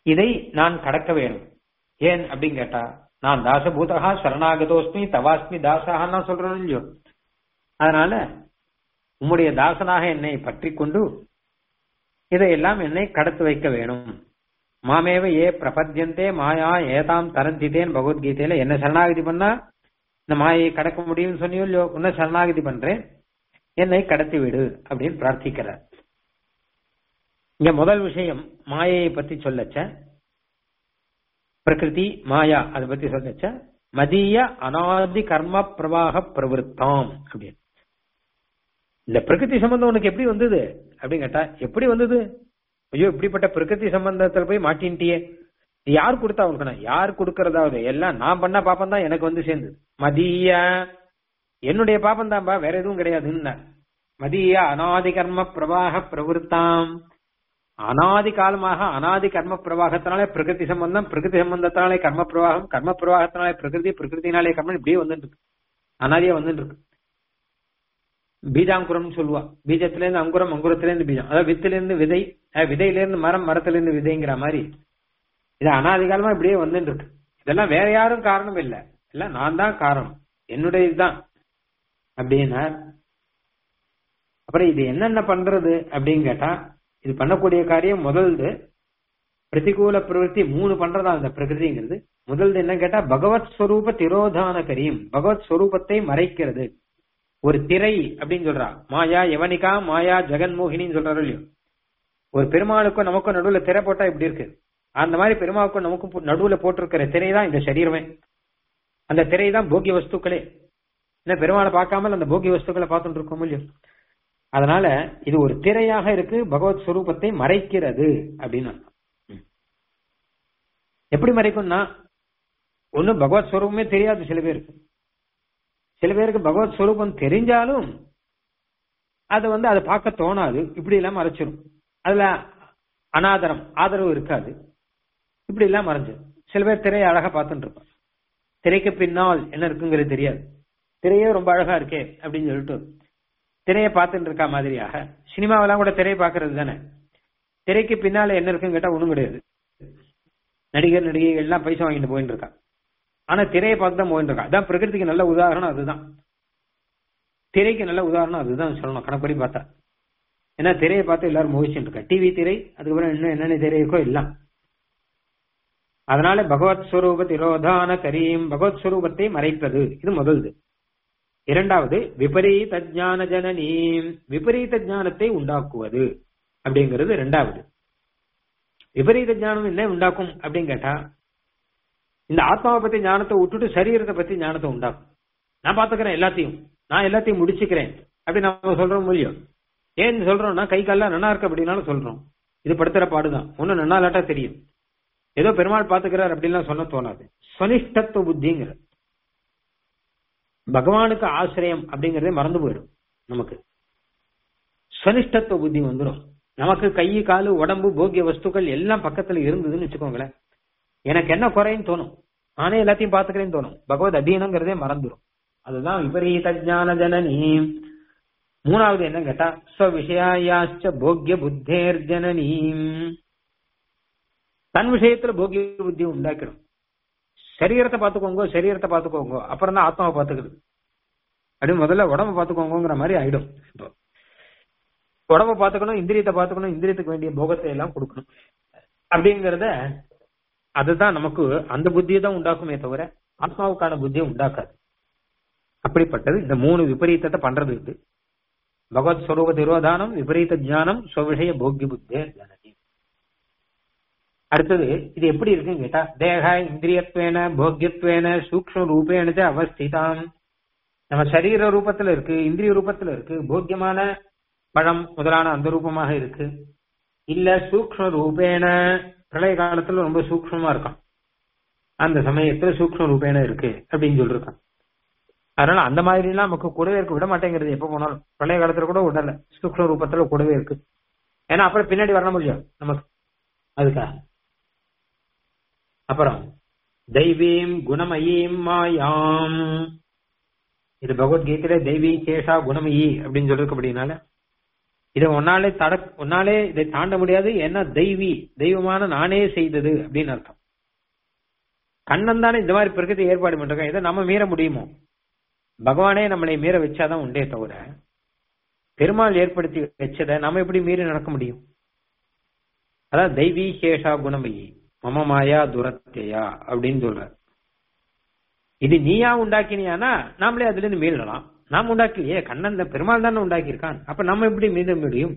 இதை நான் கடக்க வேணும் ஏன் அப்படின்னு கேட்டா நான் தாசபூதகா சரணாகதோஸ்மி தவாஸ்மி தாசகா நான் சொல்றேன் இல்லையோ அதனால உம்முடைய தாசனாக என்னை பற்றி கொண்டு இதையெல்லாம் என்னை கடத்து வைக்க வேணும் மாமேவ ஏ பிரபத்தியந்தே மாயா ஏதாம் தரந்தித்தேன் பகவத்கீதையில என்ன சரணாகதி பண்ணா இந்த மாயை கடக்க முடியும்னு சொன்னியோ இல்லையோ உன்ன சரணாகதி பண்றேன் என்னை கடத்தி விடு அப்படின்னு பிரார்த்திக்கிறார் இங்க முதல் விஷயம் மாயையை பத்தி சொல்லச்ச பிரகிருதி மாயா அதை பத்தி சொல்லச்ச மதிய அனாதி கர்ம பிரவாக பிரவருத்தாம் அப்படின்னு இந்த பிரகிருதி சம்பந்தம் உனக்கு எப்படி வந்தது அப்படின்னு கேட்டா எப்படி வந்தது ஐயோ இப்படிப்பட்ட பிரகிருதி சம்பந்தத்துல போய் மாட்டின்ட்டியே இது யார் கொடுத்தா உனக்கு யார் கொடுக்கறதாவது எல்லாம் நான் பண்ண பாப்பம் தான் எனக்கு வந்து சேர்ந்து மதிய என்னுடைய பாப்பம் தான்பா வேற எதுவும் கிடையாதுன்னு மதிய அனாதி கர்ம பிரவாக பிரவருத்தாம் அனாதி காலமாக அனாதி கர்ம பிரவாகத்தினாலே பிரகிருதி சம்பந்தம் பிரகிருதி சம்பந்தத்தினாலே கர்ம பிரவாகம் கர்ம பிரவாகத்தினாலே பிரகிருதி பிரகிருத்தினாலே கர்மம் இப்படியே வந்துட்டு இருக்கு அனாதியா வந்துட்டு இருக்கு பீஜாங்குரம்னு சொல்லுவா பீஜத்துல இருந்து அங்குரம் அங்குரத்துல இருந்து பீஜம் அதாவது வித்துல இருந்து விதை விதையில இருந்து மரம் மரத்துல இருந்து விதைங்கிற மாதிரி இது அனாதி காலமா இப்படியே வந்துட்டு இருக்கு இதெல்லாம் வேற யாரும் காரணம் இல்ல எல்லாம் நான் தான் காரணம் என்னுடைய இதுதான் அப்படின்னா அப்புறம் இது என்னென்ன பண்றது அப்படின்னு கேட்டா இது பண்ணக்கூடிய காரியம் முதல்து பிரதிகூல பிரவருத்தி மூணு பண்றதா அந்த பிரகிருதிங்கிறது முதல்து என்ன கேட்டா பகவத் ஸ்வரூப திரோதான கரியம் பகவத் ஸ்வரூபத்தை மறைக்கிறது ஒரு திரை அப்படின்னு சொல்றா மாயா யவனிகா மாயா ஜெகன்மோகினின்னு சொல்றாரு இல்லையோ ஒரு பெருமாளுக்கும் நமக்கும் நடுவுல திரை போட்டா இப்படி இருக்கு அந்த மாதிரி பெருமாளுக்கும் நமக்கும் நடுவுல போட்டிருக்கிற திரை தான் இந்த சரீரமே அந்த திரை தான் போக்கிய வஸ்துக்களே என்ன பெருமாளை பார்க்காமல் அந்த போக்கிய வஸ்துக்களை பார்த்துட்டு இருக்கோம் இல்லையோ அதனால இது ஒரு திரையாக இருக்கு பகவத் ஸ்வரூபத்தை மறைக்கிறது அப்படின்னு எப்படி மறைக்கும்னா ஒண்ணு பகவத் ஸ்வரூபமே தெரியாது சில பேருக்கு சில பேருக்கு பகவத் ஸ்வரூபம் தெரிஞ்சாலும் அது வந்து அதை பார்க்க தோணாது இப்படி எல்லாம் மறைச்சிடும் அதுல அனாதரம் ஆதரவு இருக்காது இப்படி எல்லாம் மறைஞ்சிடும் சில பேர் திரையை அழகா பார்த்துட்டு இருப்பான் திரைக்கு பின்னால் என்ன இருக்குங்கிறது தெரியாது திரையே ரொம்ப அழகா இருக்கே அப்படின்னு சொல்லிட்டு திரையை பார்த்துட்டு இருக்கா மாதிரியாக சினிமாவெல்லாம் கூட திரையை பார்க்கறது தானே திரைக்கு பின்னால என்ன இருக்குன்னு கேட்டா ஒண்ணும் கிடையாது நடிகர் நடிகைகள் எல்லாம் பைசா வாங்கிட்டு போயிட்டு இருக்கா ஆனா திரையை பார்த்து தான் போயிட்டு இருக்கா அதான் பிரகிருதிக்கு நல்ல உதாரணம் அதுதான் திரைக்கு நல்ல உதாரணம் அதுதான் சொல்லணும் கணப்படி பார்த்தா ஏன்னா திரையை பார்த்து எல்லாரும் மோகிச்சுட்டு இருக்கா டிவி திரை அதுக்கப்புறம் இன்னும் என்னென்ன திரை இருக்கோ எல்லாம் அதனால பகவத் ஸ்வரூப திரோதான கரீம் பகவத் ஸ்வரூபத்தை மறைப்பது இது முதல்து இரண்டாவது விபரீத ஜான ஜனனீம் விபரீத ஞானத்தை உண்டாக்குவது அப்படிங்கிறது இரண்டாவது விபரீத ஞானம் என்ன உண்டாக்கும் அப்படின்னு கேட்டா இந்த ஆத்மாவை பத்தி ஞானத்தை விட்டுட்டு சரீரத்தை பத்தி ஞானத்தை உண்டாக்கும் நான் பாத்துக்கிறேன் எல்லாத்தையும் நான் எல்லாத்தையும் முடிச்சுக்கிறேன் அப்படி நம்ம சொல்றோம் முடியும் ஏன் சொல்றோம்னா கை கால்லாம் நல்லா இருக்கு அப்படின்னாலும் சொல்றோம் இது படுத்துற பாடுதான் ஒன்னும் நல்லா இல்லாட்டா தெரியும் ஏதோ பெருமாள் பாத்துக்கிறார் அப்படின்லாம் சொல்ல தோணாது ஸ்வனிஷ்டத்துவ புத்திங்கிற பகவானுக்கு ஆசிரியம் அப்படிங்கறதே மறந்து போயிடும் நமக்கு ஸ்வனிஷ்டத்துவ புத்தி வந்துடும் நமக்கு கை காலு உடம்பு போகிய வஸ்துக்கள் எல்லாம் பக்கத்துல இருந்ததுன்னு வச்சுக்கோங்களேன் எனக்கு என்ன குறைன்னு தோணும் நானே எல்லாத்தையும் பாத்துக்கிறேன்னு தோணும் பகவத் அधीனங்கிறதே மறந்துடும் அதுதான் விபரீத ஜான ஜனனி மூணாவது என்ன கேட்டா ஸ்வவிஷயாச்ச போக்கிய புத்தேர் ஜனனி தன் விஷயத்துல போக்கிய புத்தி உண்டாக்கிடும் சரீரத்தை பாத்துக்கோங்க சரீரத்தை பாத்துக்கோங்க அப்புறம் தான் ஆத்மாவை பாத்துக்கிறது அப்படி முதல்ல உடம்ப பாத்துக்கோங்கிற மாதிரி ஆயிடும் இப்போ உடம்ப பாத்துக்கணும் இந்திரியத்தை பாத்துக்கணும் இந்திரியத்துக்கு வேண்டிய போகத்தை எல்லாம் கொடுக்கணும் அப்படிங்கறத அதுதான் நமக்கு அந்த புத்தியை தான் உண்டாக்குமே தவிர ஆத்மாவுக்கான புத்தியை உண்டாக்காது அப்படிப்பட்டது இந்த மூணு விபரீதத்தை பண்றது இது பகவத் ஸ்வரூப திரோதானம் விபரீத ஜானம் ஸ்வவிஷய போக்கிய புத்தே ஜனனி அடுத்தது இது எப்படி இருக்குன்னு கேட்டா தேக இந்திரியத்வேன போக்கியத்வேன சூக்ம ரூபேன அவஸ்திதாம் நம்ம சரீர ரூபத்துல இருக்கு இந்திரிய ரூபத்துல இருக்கு போக்கியமான பழம் முதலான அந்த ரூபமாக இருக்கு இல்ல சூக்ம ரூபேன பிரளய காலத்துல ரொம்ப சூக்மமா இருக்கான் அந்த சமயத்துல சூக்ம ரூபேன இருக்கு அப்படின்னு சொல்லிருக்கான் அதனால அந்த மாதிரி எல்லாம் நமக்கு கூடவே இருக்க விட மாட்டேங்கிறது எப்ப போனாலும் பிரளய காலத்துல கூட விடல சூக்ம ரூபத்துல கூடவே இருக்கு ஏன்னா அப்புறம் பின்னாடி வர முடியும் நமக்கு அதுக்காக அப்புறம் தெய்வீம் குணமயீம் மாயாம் இது பகவத்கீதையில தெய்வீ கேஷா குணமயி அப்படின்னு சொல்லிருக்க அப்படின்னால இதை உன்னாலே தட உன்னாலே இதை தாண்ட முடியாது ஏன்னா தெய்வி தெய்வமான நானே செய்தது அப்படின்னு அர்த்தம் கண்ணன் தானே இந்த மாதிரி பிரகதி ஏற்பாடு பண்றாங்க இதை நம்ம மீற முடியுமோ பகவானே நம்மளை மீற வச்சாதான் உண்டே தவிர பெருமாள் ஏற்படுத்தி வச்சதை நம்ம எப்படி மீறி நடக்க முடியும் அதான் தெய்வீ சேஷா குணமயி மம மாயா துரத்தையா அப்படின்னு சொல்ற இது நீயா உண்டாக்கினியானா நாமளே அதுல இருந்து மீறலாம் நாம் உண்டாக்கலையே கண்ணன் இந்த பெருமாள் தானே உண்டாக்கியிருக்கான் அப்ப நம்ம எப்படி மீற முடியும்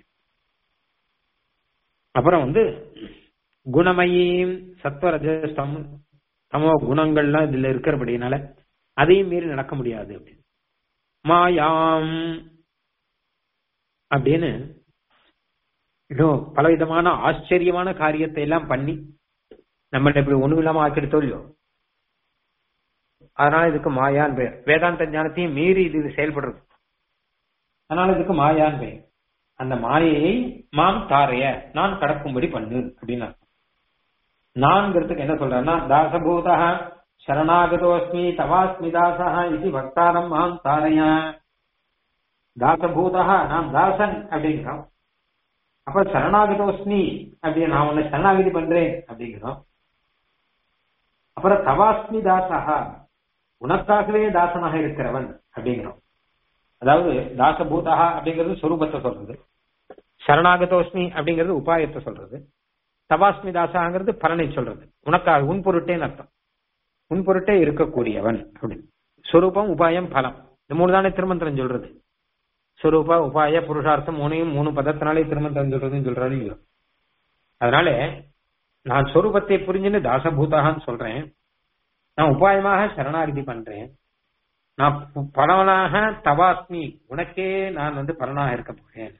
அப்புறம் வந்து குணமயீம் சத்வரஜஸ்தம் தமோ குணங்கள்லாம் இதுல இருக்கிறபடினால அதையும் மீறி நடக்க முடியாது அப்படின்னு மாயாம் அப்படின்னு இன்னும் பலவிதமான ஆச்சரியமான காரியத்தை எல்லாம் பண்ணி நம்ம இப்படி ஒண்ணும் இல்லாம ஆக்கிடுத்தோ இல்லையோ அதனால இதுக்கு மாயான் பெயர் வேதாந்த ஞானத்தையும் மீறி இது செயல்படுறது அதனால இதுக்கு மாயான் பெயர் அந்த மாயையை மாம் தாரைய நான் கடக்கும்படி பண்ணு அப்படின்னு நான்கிறதுக்கு என்ன சொல்றேன்னா தாசபூதா சரணாகதோஸ்மி தவாஸ்மி தாசா இது பக்தாரம் மாம் தாரைய தாசபூதா நான் தாசன் அப்படிங்கிறோம் அப்ப சரணாகதோஸ்மி அப்படின்னு நான் உன்னை சரணாகதி பண்றேன் அப்படிங்கிறோம் அப்புறம் தவாஸ்மி தாசா உனக்காகவே தாசனாக இருக்கிறவன் அப்படிங்கிறோம் அதாவது தாசபூதா அப்படிங்கிறது சொரூபத்தை சொல்றது சரணாகதோஸ்மி அப்படிங்கிறது உபாயத்தை சொல்றது தவாஸ்மி தாசாங்கிறது பலனை சொல்றது உனக்காக உன் பொருட்டேன்னு அர்த்தம் உன் பொருட்டே இருக்கக்கூடியவன் அப்படின்னு சொரூபம் உபாயம் பலம் இந்த மூணு தானே திருமந்திரம் சொல்றது ஸ்வரூப உபாய புருஷார்த்தம் மூணையும் மூணு பதத்தினாலே திருமந்திரம் சொல்றதுன்னு சொல்றாரு இல்லையோ அதனால நான் சொரூபத்தை புரிஞ்சுன்னு தாசபூதான்னு சொல்றேன் நான் உபாயமாக சரணாகிதி பண்றேன் நான் பலவனாக தவாஸ்மி உனக்கே நான் வந்து பலனாக இருக்க போறேன்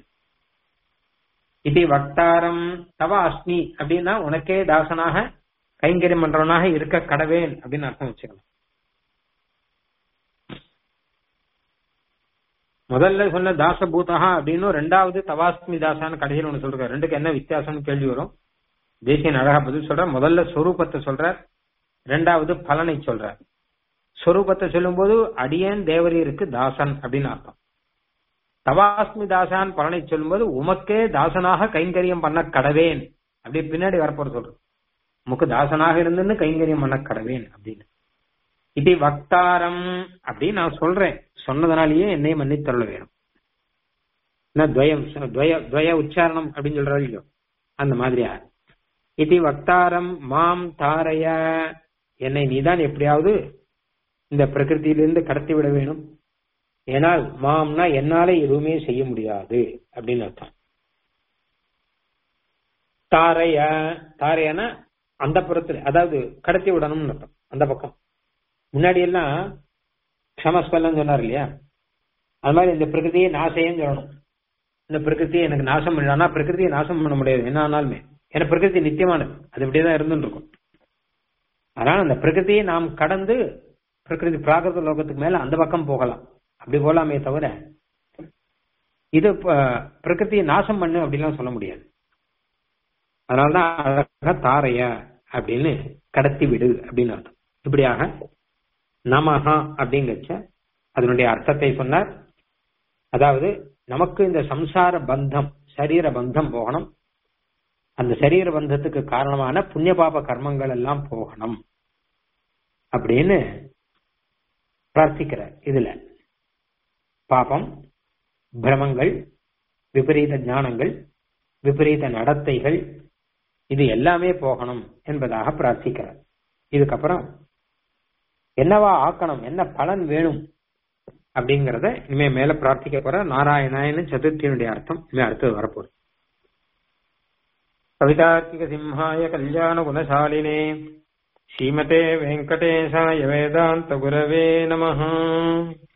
இது வக்தாரம் தவ அஸ்மி அப்படின்னா உனக்கே தாசனாக கைங்கரியம் பண்றவனாக இருக்க கடவேன் அப்படின்னு அர்த்தம் வச்சுக்கலாம் முதல்ல சொன்ன தாசபூதா அப்படின்னு ரெண்டாவது தவாஸ்மி தாசான்னு கடைசியில் ஒண்ணு சொல்றாரு ரெண்டுக்கு என்ன வித்தியாசம்னு கேள்வி வரும் தேசியன் அழகா பதில் சொல்ற முதல்ல சொரூபத்தை சொல்றார் ரெண்டாவது பலனை சொல்றார் சொரூபத்தை சொல்லும்போது அடியேன் தேவரீருக்கு தாசன் அப்படின்னு அர்த்தம் தவாஸ்மி தாசான் பலனை சொல்லும்போது உமக்கே தாசனாக கைங்கரியம் பண்ண கடவேன் அப்படி பின்னாடி வரப்போற சொல்றது உமக்கு தாசனாக இருந்துன்னு கைங்கரியம் பண்ண கடவேன் அப்படின்னு இது வக்தாரம் அப்படின்னு நான் சொல்றேன் சொன்னதுனாலேயே என்னை மன்னித்தருள வேணும் என்ன துவயம் துவய துவய உச்சாரணம் அப்படின்னு சொல்றாரு இல்லையோ அந்த மாதிரியா இது வக்தாரம் மாம் தாரைய என்னை நீதான் எப்படியாவது இந்த பிரகிருத்தியிலிருந்து கடத்தி விட வேணும் ஏனால் மாம்னா என்னால எதுவுமே செய்ய முடியாது அப்படின்னு அர்த்தம் தாரைய தாரையனா அந்த புறத்துல அதாவது கடத்தி விடணும்னு அர்த்தம் அந்த பக்கம் முன்னாடி எல்லாம் க்ஷமஸ்வல்லம் சொன்னார் இல்லையா அது மாதிரி இந்த பிரகிருதியை நாசையும் சொல்லணும் இந்த பிரகிருதியை எனக்கு நாசம் பண்ணா பிரகிருதியை நாசம் பண்ண முடியாது என்ன ஆனாலுமே ஏன்னா பிரகிருதி நித்தியமானது அது இப்படியேதான் இருந்துட்டு இருக்கும் அதனால அந்த பிரகிருதியை நாம் கடந்து பிரகிருதி பிராகிருத லோகத்துக்கு மேல அந்த பக்கம் போகலாம் அப்படி போகலாமே தவிர இது பிரகிருதியை நாசம் பண்ணு அப்படின்லாம் சொல்ல முடியாது அதனாலதான் அழகா தாரைய அப்படின்னு கடத்தி விடு அப்படின்னு அர்த்தம் இப்படியாக நமஹா அப்படிங்கச்ச அதனுடைய அர்த்தத்தை சொன்னார் அதாவது நமக்கு இந்த சம்சார பந்தம் சரீர பந்தம் போகணும் அந்த சரீர பந்தத்துக்கு காரணமான புண்ணிய பாப கர்மங்கள் எல்லாம் போகணும் அப்படின்னு பிரார்த்திக்கிறார் இதுல பாபம் பிரமங்கள் விபரீத ஞானங்கள் விபரீத நடத்தைகள் இது எல்லாமே போகணும் என்பதாக பிரார்த்திக்கிறார் இதுக்கப்புறம் என்னவா ஆக்கணும் என்ன பலன் வேணும் அப்படிங்கறத இனிமே மேல பிரார்த்திக்க போற நாராயணாயன சதுர்த்தியினுடைய அர்த்தம் இனிமே அடுத்தது வரப்போகுது கவிதார்த்திக சிம்ஹாய கல்யாண குணசாலினே ஸ்ரீமதே வெங்கடேசாய வேதாந்த குரவே நமஹ